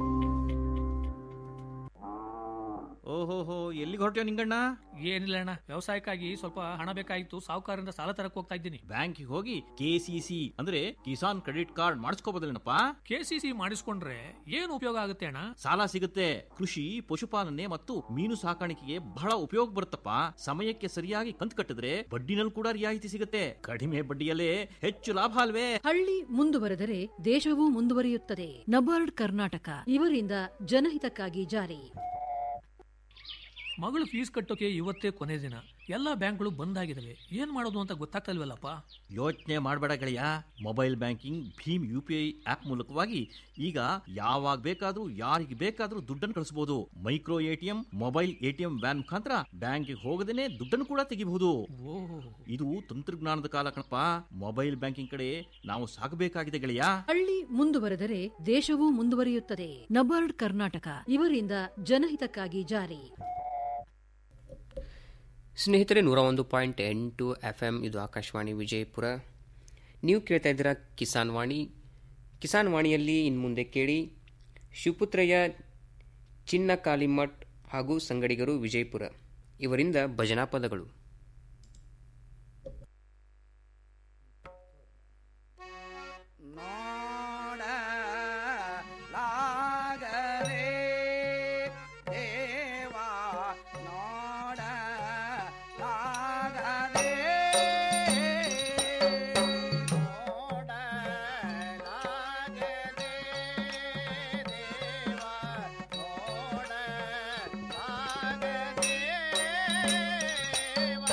ಓಹೋಹೋ ಎಲ್ಲಿಗೆ ಹೊರಟ್ಯೋ ನಿಂಗಣ್ಣ ಏನಿಲ್ಲ ಅಣ್ಣ ವ್ಯವಸಾಯಕ್ಕಾಗಿ ಸ್ವಲ್ಪ ಹಣ ಬೇಕಾಗಿತ್ತು ಸಾಹುಕಾರರಿಂದ ಸಾಲ ತರಕ್ ಹೋಗ್ತಾ ಇದ್ದೀನಿ ಬ್ಯಾಂಕಿಗೆ ಹೋಗಿ ಕೆಸಿಸಿ ಅಂದ್ರೆ ಕಿಸಾನ್ ಕ್ರೆಡಿಟ್ ಕಾರ್ಡ್ ಮಾಡಿಸ್ಕೋಬೋದಲ್ಲೇನಪ್ಪ ಕೆಸಿಸಿ ಮಾಡಿಸ್ಕೊಂಡ್ರೆ ಏನು ಉಪಯೋಗ ಆಗುತ್ತೆ ಅಣ್ಣ ಸಾಲ ಸಿಗುತ್ತೆ ಕೃಷಿ ಪಶುಪಾಲನೆ ಮತ್ತು ಮೀನು ಸಾಕಾಣಿಕೆಗೆ ಬಹಳ ಉಪಯೋಗ ಬರುತ್ತಪ್ಪ ಸಮಯಕ್ಕೆ ಸರಿಯಾಗಿ ಕಂತು ಕಟ್ಟಿದ್ರೆ ಬಡ್ಡಿನಲ್ಲಿ ಕೂಡ ರಿಯಾಯಿತಿ ಸಿಗುತ್ತೆ ಕಡಿಮೆ ಬಡ್ಡಿಯಲ್ಲೇ ಹೆಚ್ಚು ಲಾಭ ಅಲ್ವೇ ಹಳ್ಳಿ ಮುಂದುವರೆದರೆ ದೇಶವೂ ಮುಂದುವರಿಯುತ್ತದೆ ನಬಾರ್ಡ್ ಕರ್ನಾಟಕ ಇವರಿಂದ ಜನಹಿತಕ್ಕಾಗಿ ಜಾರಿ ಮಗಳು ಫೀಸ್ ಕಟ್ಟೋಕೆ ಇವತ್ತೇ ಕೊನೆ ದಿನ ಎಲ್ಲಾ ಬ್ಯಾಂಕ್ಗಳು ಬಂದ್ ಆಗಿದಾವೆ ಏನ್ ಮಾಡೋದು ಅಂತ ಗೊತ್ತಾಗ್ತಲ್ವಲ್ಲಪ್ಪ ಯೋಚನೆ ಮಾಡಬೇಡ ಗೆಳೆಯ ಮೊಬೈಲ್ ಬ್ಯಾಂಕಿಂಗ್ ಭೀಮ್ ಯು ಪಿ ಐ ಆಪ್ ಮೂಲಕವಾಗಿ ಈಗ ಯಾವಾಗ ಬೇಕಾದ್ರೂ ಯಾರಿಗೆ ಬೇಕಾದ್ರೂ ದುಡ್ಡನ್ನು ಕಳಿಸಬಹುದು micro ATM mobile ATM van ಮುಖಾಂತರ ಬ್ಯಾಂಕಿಗೆ ಹೋಗದೇನೆ ದುಡ್ಡನ್ನು ಕೂಡ ತೆಗಿಬಹುದು ಇದು ತಂತ್ರಜ್ಞಾನದ ಕಾಲ ಕಣಪ್ಪ ಮೊಬೈಲ್ ಬ್ಯಾಂಕಿಂಗ್ ಕಡೆ ನಾವು ಸಾಗಬೇಕಾಗಿದೆ ಗೆಳೆಯ ಹಳ್ಳಿ ಮುಂದುವರೆದರೆ ದೇಶವೂ ಮುಂದುವರಿಯುತ್ತದೆ ನಬಾರ್ಡ್ ಕರ್ನಾಟಕ ಇವರಿಂದ ಜನಹಿತಕ್ಕಾಗಿ ಜಾರಿ ಸ್ನೇಹಿತರೆ ನೂರ ಒಂದು ಪಾಯಿಂಟ್ ಎಂಟು ಎಫ್ ಎಮ್ ಇದು ಆಕಾಶವಾಣಿ ವಿಜಯಪುರ ನೀವು ಕೇಳ್ತಾ ಇದ್ದೀರಾ ಕಿಸಾನ್ ವಾಣಿ ಕಿಸಾನ್ ವಾಣಿಯಲ್ಲಿ ಇನ್ನು ಮುಂದೆ ಕೇಳಿ ಶಿವಪುತ್ರಯ್ಯ ಚಿನ್ನ ಕಾಲಿಮಠ್ ಹಾಗೂ ಸಂಗಡಿಗರು ವಿಜಯಪುರ ಇವರಿಂದ ಭಜನಾ ಪದಗಳು ಲಾಗರೆ ದೇವಾ ನೋಡ ಲಾಗರೆ ನೋಡ ಲಾಗರೆ ದೇವಾ ನೋಡ ಲಾಗರೆ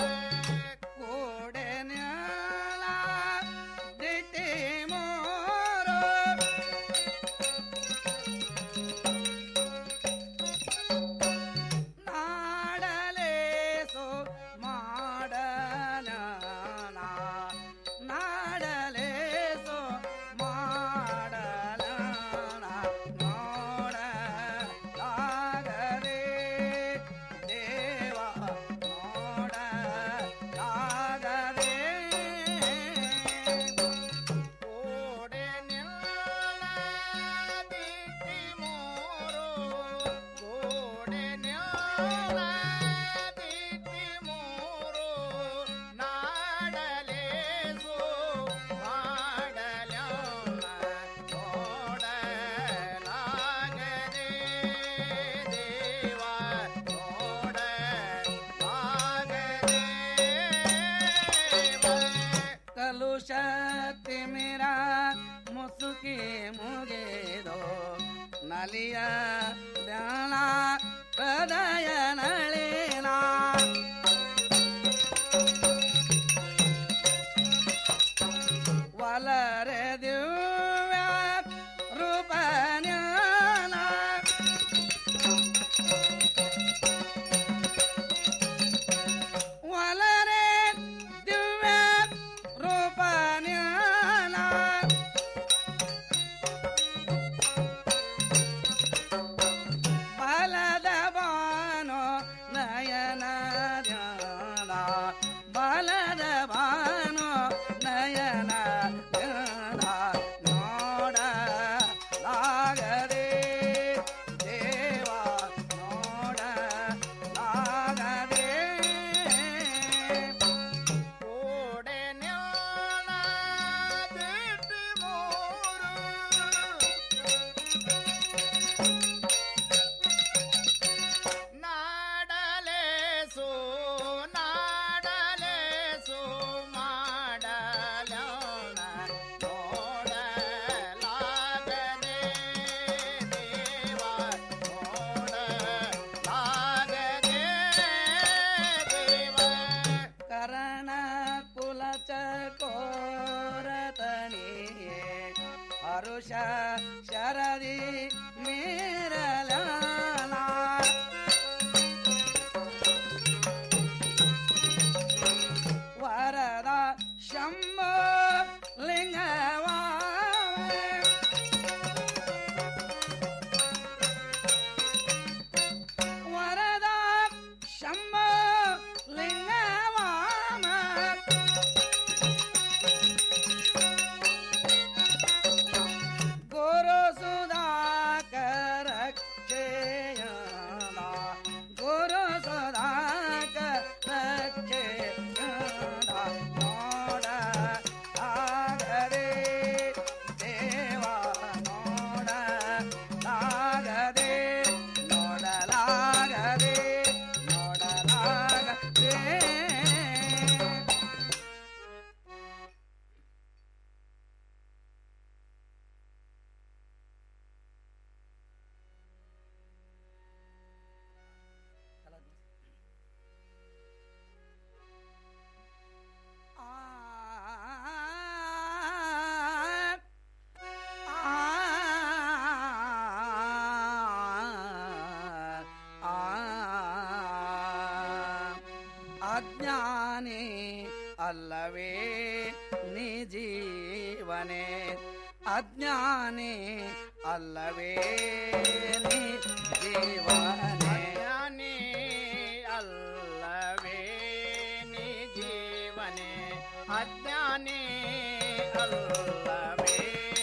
ಅಜ್ಞಾನಿ ಅಲ್ಲವೇ ನೀ ಜೀವನೇ ಅಜ್ಞಾನಿ ಅಲ್ಲವೇ ನೀ ಜೀವನೇ ಜ್ಞಾನಿ ಅಲ್ಲವೇ ನೀ ಜೀವನೇ ಅಜ್ಞಾನಿ ಅಲ್ಲವೇ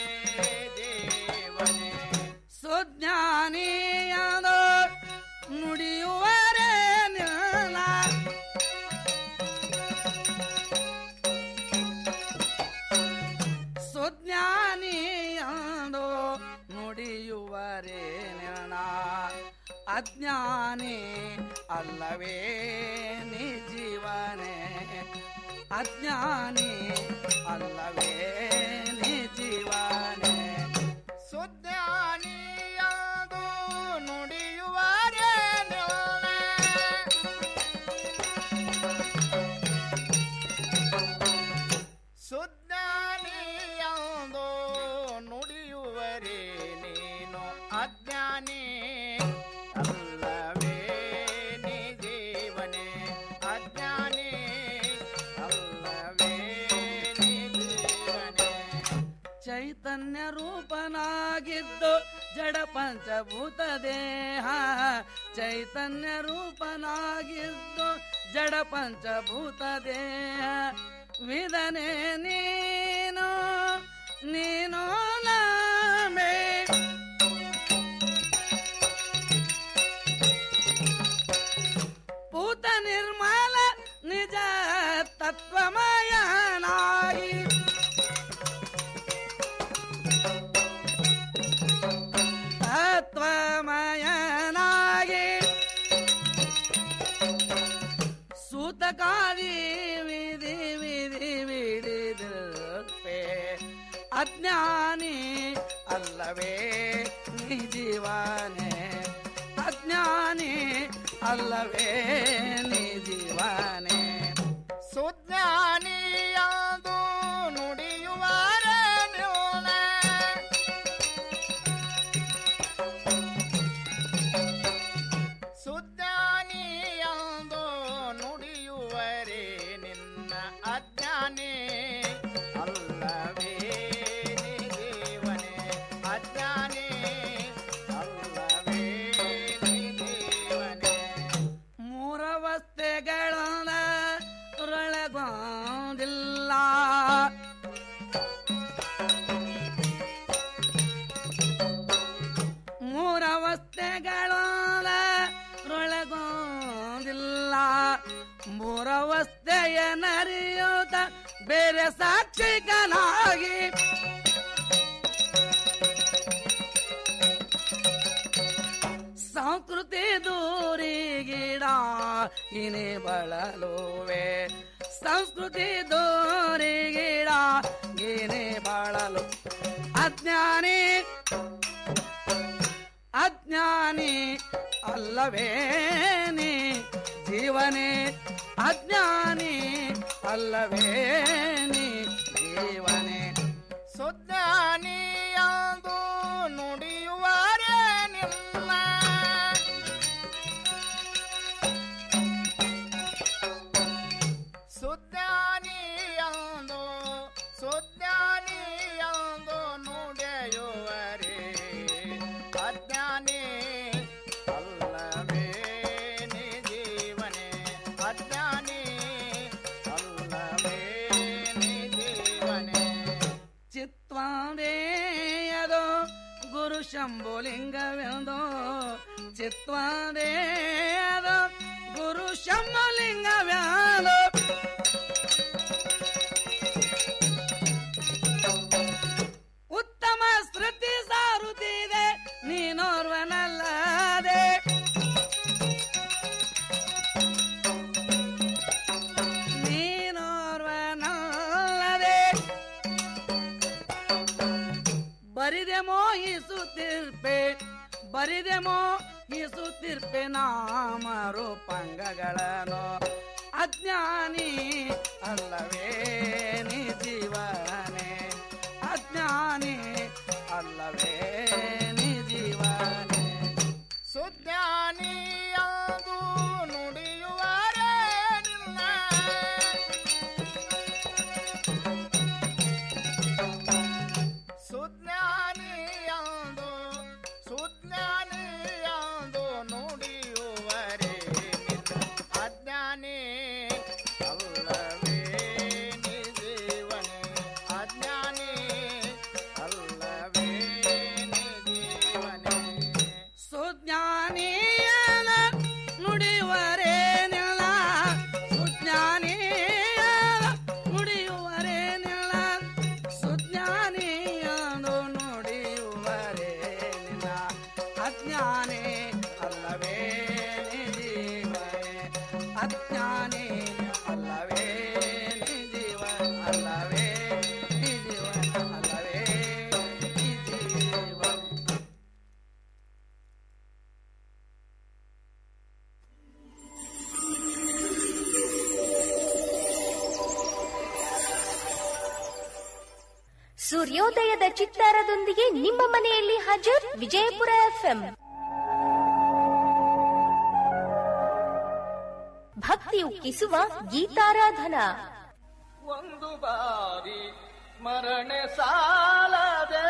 ಜೀವನೇ ಸುಜ್ಞಾನಿಯಾದ ನುಡಿಯುವರೇ ನಿಲ್ಲ ಸುಜ್ಞಾನಿಯಾದ ನುಡಿಯುವರೇ ನಿಲ್ಲ ಅಜ್ಞಾನಿ ಅಲ್ಲವೇ ನೀ ಜೀವನೇ ಅಜ್ಞಾನಿ ಅಲ್ಲವೇ ನೀ ಜೀವನೇ ಸುಜ್ಞಾನಿಯಾದು ನುಡಿಯುವರೇನು ಸುಜ್ಞಾನಿಯಾದು ನುಡಿಯುವರೇ ನೀನು ಅಜ್ಞಾನಿ ಅಲ್ಲವೇ ನೀ ಜೀವನೇ ಅಜ್ಞಾನಿ ಅಲ್ಲವೇ ನೀ ಜೀವನೇ ಚೈತನ್ಯ ರೂಪನಾಗಿದ್ದು ಜಡ ಪಂಚಭೂತ ದೇಹ ಚೈತನ್ಯ ರೂಪನಾಗಿದ್ದು ಜಡ ಪಂಚಭೂತ ದೇಹ ವಿಧನೆ ನೀನು ನೀನು ನಾಮೇ ಭೂತ ನಿರ್ಮಲ ನಿಜ ತತ್ವಮಯನಾಗಿ ತತ್ವಮಯನಾಗಿ ಸೂತಕಾದಿ ವಿಧಿ ವಿಧಿ ವಿಡಿದಿರುತ್ತೇ ಅಜ್ಞಾನಿ ಅಲ್ಲವೇ ನೀ ಜೀವನೇ ಅಜ್ಞಾನಿ ಅಲ್ಲವೇ ನೀ ಜೀವನೇ ಸುಜ್ಞಾನಿಯಾದು ನುಡಿಯುವರೇನು ಸುಜ್ಞಾನಿಯಾದು ನುಡಿಯುವರೇ ನಿನ್ನ ಅಜ್ಞಾನಿ ಅಲ್ಲವೇ ನೀ ಜೀವನೇ ಅಜ್ಞಾನಿ ಅಲ್ಲವೇ ನೀ ಜೀವನೇ ಮೂರವಸ್ಥೆಗಳನ್ನ ಒಳಗೊಂದಿಲ್ಲ ಮೂರವಸ್ಥೆಗಳನ್ನ ಒಳಗೊಂದಿಲ್ಲ ಮೂರವಸ್ಥೆಯ ನರಿಯುತ್ತ ಬೇರೆ ಸಾಕ್ಷಿಕನಾಗಿ ಸಂಸ್ಕೃತಿ ದೂರಿಗಿಡ ಇನಿ ಬಳಲುವೆ ಸಂಸ್ಕೃತಿ ದೂರಿಗಿಡ ಇನಿ ಬಳಲು ಅಜ್ಞಾನಿ ಅಜ್ಞಾನಿ ಅಲ್ಲವೇನಿ ಜೀವನೇ ಅಜ್ಞಾನಿ ಅಲ್ಲವೇನಿ ಜೀವನೇ ಸುಜ್ಞಾನಿಯಾದು ನುಡಿಯುವರೇನಿಲ್ಲ ಸುಜ್ಞಾನಿಯಾದು ಸುಜ್ಞಾನಿಯಾದು ನುಡಿಯುವರೇ ಅಜ್ಞಾನಿ ಅಲ್ಲವೇ ನೀ ಜೀವನೇ ಅಜ್ಞಾನಿ ಅಲ್ಲವೇ ನೀ ಜೀವನೇ ಚಿತ್ವಾದೇಯದು ಗುರು ಶಂಭುಲಿಂಗವೆಂದು ಚಿತ್ವಾದೇಯದು ಗುರು ಶಂಭುಲಿಂಗವೆಂದು ಉತ್ತಮ ಶ್ರುತಿ ಸಾರುತ್ತಿದೆ ನೀನೋರ್ವನಲ್ಲದೆ ನೀನೋರ್ವನಲ್ಲದೆ ಬರಿದೆ ಮೋಹಿಸುತ್ತಿರ್ಪೆ ಬರಿದೆ ಮೋಹಿಸುತ್ತಿರ್ಪೆ ನಾಮ ರೂಪಾಂಗಗಳನ್ನು ಅಜ್ಞಾನಿ ಅಲ್ಲವೇ ನೀ ಜೀವನೇ ಅಜ್ಞಾನಿ ಅಲ್ಲವೇ ನೀ ಜೀವನೇ ಸುಜ್ಞಾನಿಯಾದು ನುಡಿಯುವರೇನಿಲ್ಲ ಅಜ್ಞಾನಿ ಅಲ್ಲವೇ ನೀ ಜೀವನ ಅಲ್ಲವೇ ನೀ ಜೀವನ ಅಲ್ಲವೇ ನೀ ಜೀವನ ಸೂರ್ಯೋದಯದ ಚಿತ್ತಾರದೊಂದಿಗೆ ನಿಮ್ಮ ಮನೆಯಲ್ಲಿ ಹಾಜರ್ ವಿಜಯಪುರ ಎಫ್ಎಂ ಭಕ್ತಿ ಉಕ್ಕಿಸುವ ಗೀತಾರಾಧನಾ ಒಂದು ಬಾರಿ ಸ್ಮರಣೆ ಸಾಲದೆ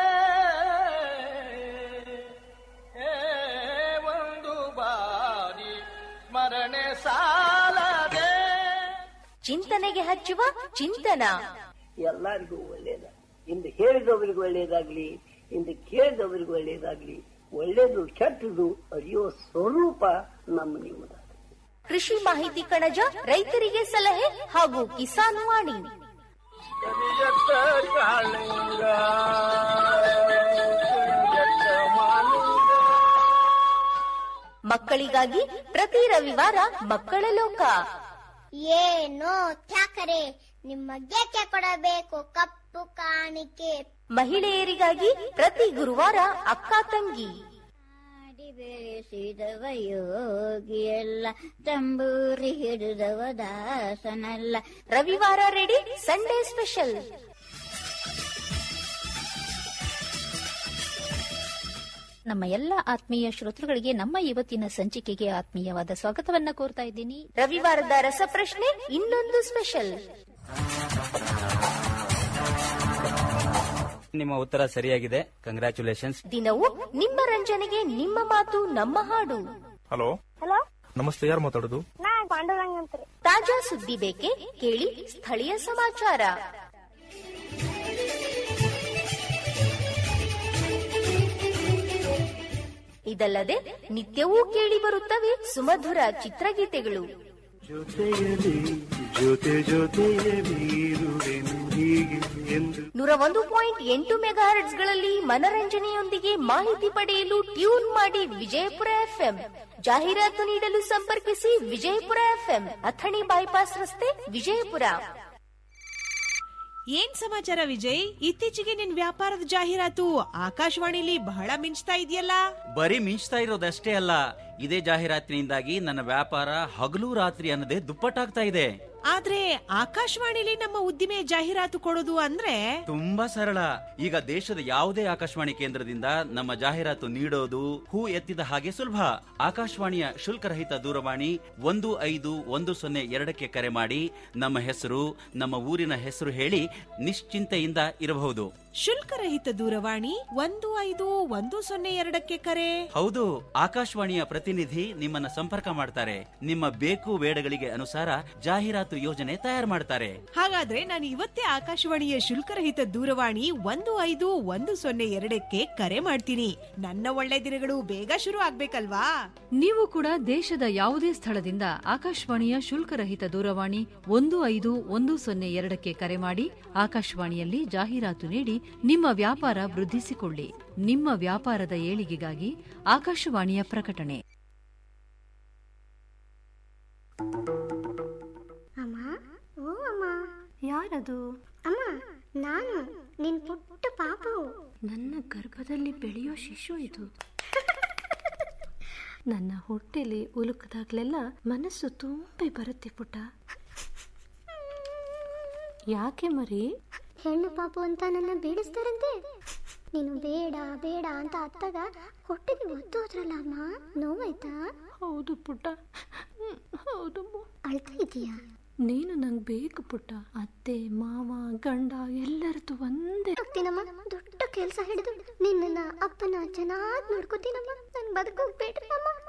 ಏ, ಒಂದು ಬಾರಿ ಸ್ಮರಣೆ ಸಾಲದೆ ಚಿಂತನೆಗೆ ಹಚ್ಚುವ ಚಿಂತನ ಎಲ್ಲರಿಗೂ ಒಳ್ಳೇದ ಇಂದು ಹೇಳಿದವರಿಗೂ ಒಳ್ಳೇದಾಗ್ಲಿ ಇಂದು ಕೇಳಿದವರಿಗೂ ಒಳ್ಳೇದಾಗ್ಲಿ ಒಳ್ಳೇದು ಕೆಟ್ಟದು ಅರಿಯೋ ಸ್ವರೂಪ ನಮ್ಮ ನಿಮ್ಮದ ಕೃಷಿ ಮಾಹಿತಿ ಕಣಜ ರೈತರಿಗೆ ಸಲಹೆ ಹಾಗೂ ಕಿಸಾನ್ ವಾಣಿ ಕರಿಯತ್ತ ಕಾಳಿಂಗ ಕರಿಯತ್ತ ಮಾಲಿಂಗ ಮಕ್ಕಳಿಗಾಗಿ ಪ್ರತಿ ರವಿವಾರ ಮಕ್ಕಳ ಲೋಕ ಏನೋ ತ್ಯಾಕರೆ ನಿಮಗೆ ಕೊಡಬೇಕು ಕಪ್ಪು ಕಾಣಿಕೆ ಮಹಿಳೆಯರಿಗಾಗಿ ಪ್ರತಿ ಗುರುವಾರ ಅಕ್ಕ ತಂಗಿ ಬೆಳೆಸಿದವ ಯೋಗಿಯಲ್ಲ ತಂಬೂರಿ ಹಿಡಿದವ ದಾಸನಲ್ಲ ರವಿವಾರ ರೆಡಿ ಸಂಡೇ ಸ್ಪೆಷಲ್ ನಮ್ಮ ಎಲ್ಲ ಆತ್ಮೀಯ ಶ್ರೋತೃಗಳಿಗೆ ನಮ್ಮ ಇವತ್ತಿನ ಸಂಚಿಕೆಗೆ ಆತ್ಮೀಯವಾದ ಸ್ವಾಗತವನ್ನ ಕೋರ್ತಾ ಇದ್ದೀನಿ ರವಿವಾರದ ರಸಪ್ರಶ್ನೆ ಇನ್ನೊಂದು ಸ್ಪೆಷಲ್ ನಿಮ್ಮ ಉತ್ತರ ಸರಿಯಾಗಿದೆ ಕಂಗ್ರ್ಯಾಚುಲೇಷನ್ಸ್ ದಿನವೂ ನಿಮ್ಮ ರಂಜನೆಗೆ ನಿಮ್ಮ ಮಾತು ನಮ್ಮ ಹಾಡು ಹಲೋ ಹಲೋ ನಮಸ್ತೆ ಯಾರು ಮಾತಾಡೋದು ನಾ ಪಾಂಡುರಂಗ್ ಅಂತ್ರಿ ತಾಜಾ ಸುದ್ದಿ ಬೇಕೆ ಕೇಳಿ ಸ್ಥಳೀಯ ಸಮಾಚಾರ ಇದಲ್ಲದೆ ನಿತ್ಯವೂ ಕೇಳಿ ಬರುತ್ತವೆ ಸುಮಧುರ ಚಿತ್ರಗೀತೆಗಳು ಜೊತೆಯಲಿ ಜೊತೆ ಜೊತೆಯಲಿರುವೆನು ಹೀಗೆ ಎಂದು ನೂರ ಒಂದು ಪಾಯಿಂಟ್ ಎಂಟು ಮೆಗಾಹರ್ಟ್ಸ್ಗಳಲ್ಲಿ ಮನರಂಜನೆಯೊಂದಿಗೆ ಮಾಹಿತಿ ಪಡೆಯಲು ಟ್ಯೂನ್ ಮಾಡಿ ವಿಜಯಪುರ ಎಫ್ಎಂ ಜಾಹೀರಾತು ನೀಡಲು ಸಂಪರ್ಕಿಸಿ ವಿಜಯಪುರ ಎಫ್ಎಂ ಅಥಣಿ ಬೈಪಾಸ್ ರಸ್ತೆ ವಿಜಯಪುರ ಏನ್ ಸಮಾಚಾರ ವಿಜಯ್ ಇತ್ತೀಚೆಗೆ ನಿನ್ ವ್ಯಾಪಾರದ ಜಾಹೀರಾತು ಆಕಾಶವಾಣಿಲಿ ಬಹಳ ಮಿಂಚ್ತಾ ಇದೆಯಲ್ಲ ಬರೀ ಮಿಂಚ್ತಾ ಇರೋದಷ್ಟೇ ಅಲ್ಲ ಇದೇ ಜಾಹೀರಾತಿನಿಂದಾಗಿ ನನ್ನ ವ್ಯಾಪಾರ ಹಗಲು ರಾತ್ರಿ ಅನ್ನದೇ ದುಪ್ಪಟ್ಟಾಗ್ತಾ ಇದೆ ಆದ್ರೆ ಆಕಾಶವಾಣಿಲಿ ನಮ್ಮ ಉದ್ದಿಮೆ ಜಾಹೀರಾತು ಕೊಡೋದು ಅಂದ್ರೆ ತುಂಬಾ ಸರಳ ಈಗ ದೇಶದ ಯಾವುದೇ ಆಕಾಶವಾಣಿ ಕೇಂದ್ರದಿಂದ ನಮ್ಮ ಜಾಹೀರಾತು ನೀಡೋದು ಹೂ ಎತ್ತಿದ ಹಾಗೆ ಸುಲಭ ಆಕಾಶವಾಣಿಯ ಶುಲ್ಕರಹಿತ ದೂರವಾಣಿ ಒಂದು ಐದು ಒಂದು ಸೊನ್ನೆ ಎರಡಕ್ಕೆ ಕರೆ ಮಾಡಿ ನಮ್ಮ ಹೆಸರು ನಮ್ಮ ಊರಿನ ಹೆಸರು ಹೇಳಿ ನಿಶ್ಚಿಂತೆಯಿಂದ ಇರಬಹುದು ಶುಲ್ಕರಹಿತ ದೂರವಾಣಿ ಒಂದು ಐದು ಒಂದು ಸೊನ್ನೆ ಎರಡಕ್ಕೆ ಕರೆ ಹೌದು ಆಕಾಶವಾಣಿಯ ಪ್ರತಿನಿಧಿ ನಿಮ್ಮನ್ನ ಸಂಪರ್ಕ ಮಾಡ್ತಾರೆ ನಿಮ್ಮ ಬೇಕು ಬೇಡಗಳಿಗೆ ಅನುಸಾರ ಜಾಹೀರಾತು ಯೋಜನೆ ತಯಾರು ಮಾಡ್ತಾರೆ ಹಾಗಾದ್ರೆ ನಾನು ಇವತ್ತೇ ಆಕಾಶವಾಣಿಯ ಶುಲ್ಕರಹಿತ ದೂರವಾಣಿ ಒಂದು ಐದು ಒಂದು ಸೊನ್ನೆ ಎರಡಕ್ಕೆ ಕರೆ ಮಾಡ್ತೀನಿ ನನ್ನ ಒಳ್ಳೆ ದಿನಗಳು ಬೇಗ ಶುರು ಆಗ್ಬೇಕಲ್ವಾ ನೀವು ಕೂಡ ದೇಶದ ಯಾವುದೇ ಸ್ಥಳದಿಂದ ಆಕಾಶವಾಣಿಯ ಶುಲ್ಕರಹಿತ ದೂರವಾಣಿ ಒಂದು ಐದು ಒಂದು ಸೊನ್ನೆ ಎರಡಕ್ಕೆ ಕರೆ ಮಾಡಿ ಆಕಾಶವಾಣಿಯಲ್ಲಿ ಜಾಹೀರಾತು ನೀಡಿ ನಿಮ್ಮ ವ್ಯಾಪಾರ ವೃದ್ಧಿಸಿಕೊಳ್ಳಿ ನಿಮ್ಮ ವ್ಯಾಪಾರದ ಏಳಿಗೆಗಾಗಿ ಆಕಾಶವಾಣಿಯ ಪ್ರಕಟಣೆ ಅಮ್ಮ ಓ ಅಮ್ಮ ಯಾರದು ಅಮ್ಮ ನಾನು ನಿನ್ ಪುಟ್ಟ ಪಾಪು ನನ್ನ ಗರ್ಭದಲ್ಲಿ ಬೆಳೆಯೋ ಶಿಶು ಇದು ನನ್ನ ಹೊಟ್ಟೆಲಿ ಉಲುಕದಾಗ್ಲೆಲ್ಲ ಮನಸ್ಸು ತುಂಬಿ ಬರುತ್ತೆ ಪುಟ್ಟ ಯಾಕೆ ಮರಿ ಹೆಣ್ಣು ಪಾಪು ಅಂತ ನನ್ನ ಬೇಡಿಸ್ತಾರಂತೆ ನೀನು ಬೇಡ ಬೇಡ ಅಂತ ಅತ್ತಾಗ ಹೊಟ್ಟೆಗೆ ಒದ್ದು ಹೋದ್ರಲ್ಲ ಅಮ್ಮ ನೋವಾಯ್ತಾ ಹೌದು ಪುಟ್ಟ ಹೌದು ಅಳ್ತಾ ಇದೀಯಾ ನೀನು ನಂಗೆ ಬೇಕು ಪುಟ್ಟ ಅತ್ತೆ ಮಾವ ಗಂಡ ಎಲ್ಲರದು ಒಂದೇ ಆಗ್ತೀನಮ್ಮ ದೊಡ್ಡ ಕೆಲಸ ಹಿಡಿದು ನಿನ್ನನ್ನ ಅಪ್ಪನ ಚೆನ್ನಾಗಿ ನೋಡ್ಕೋತೀನಮ್ಮ ನನ್ ಬದುಕೋಗ್ಬೇಡ್ರಿ ಅಮ್ಮ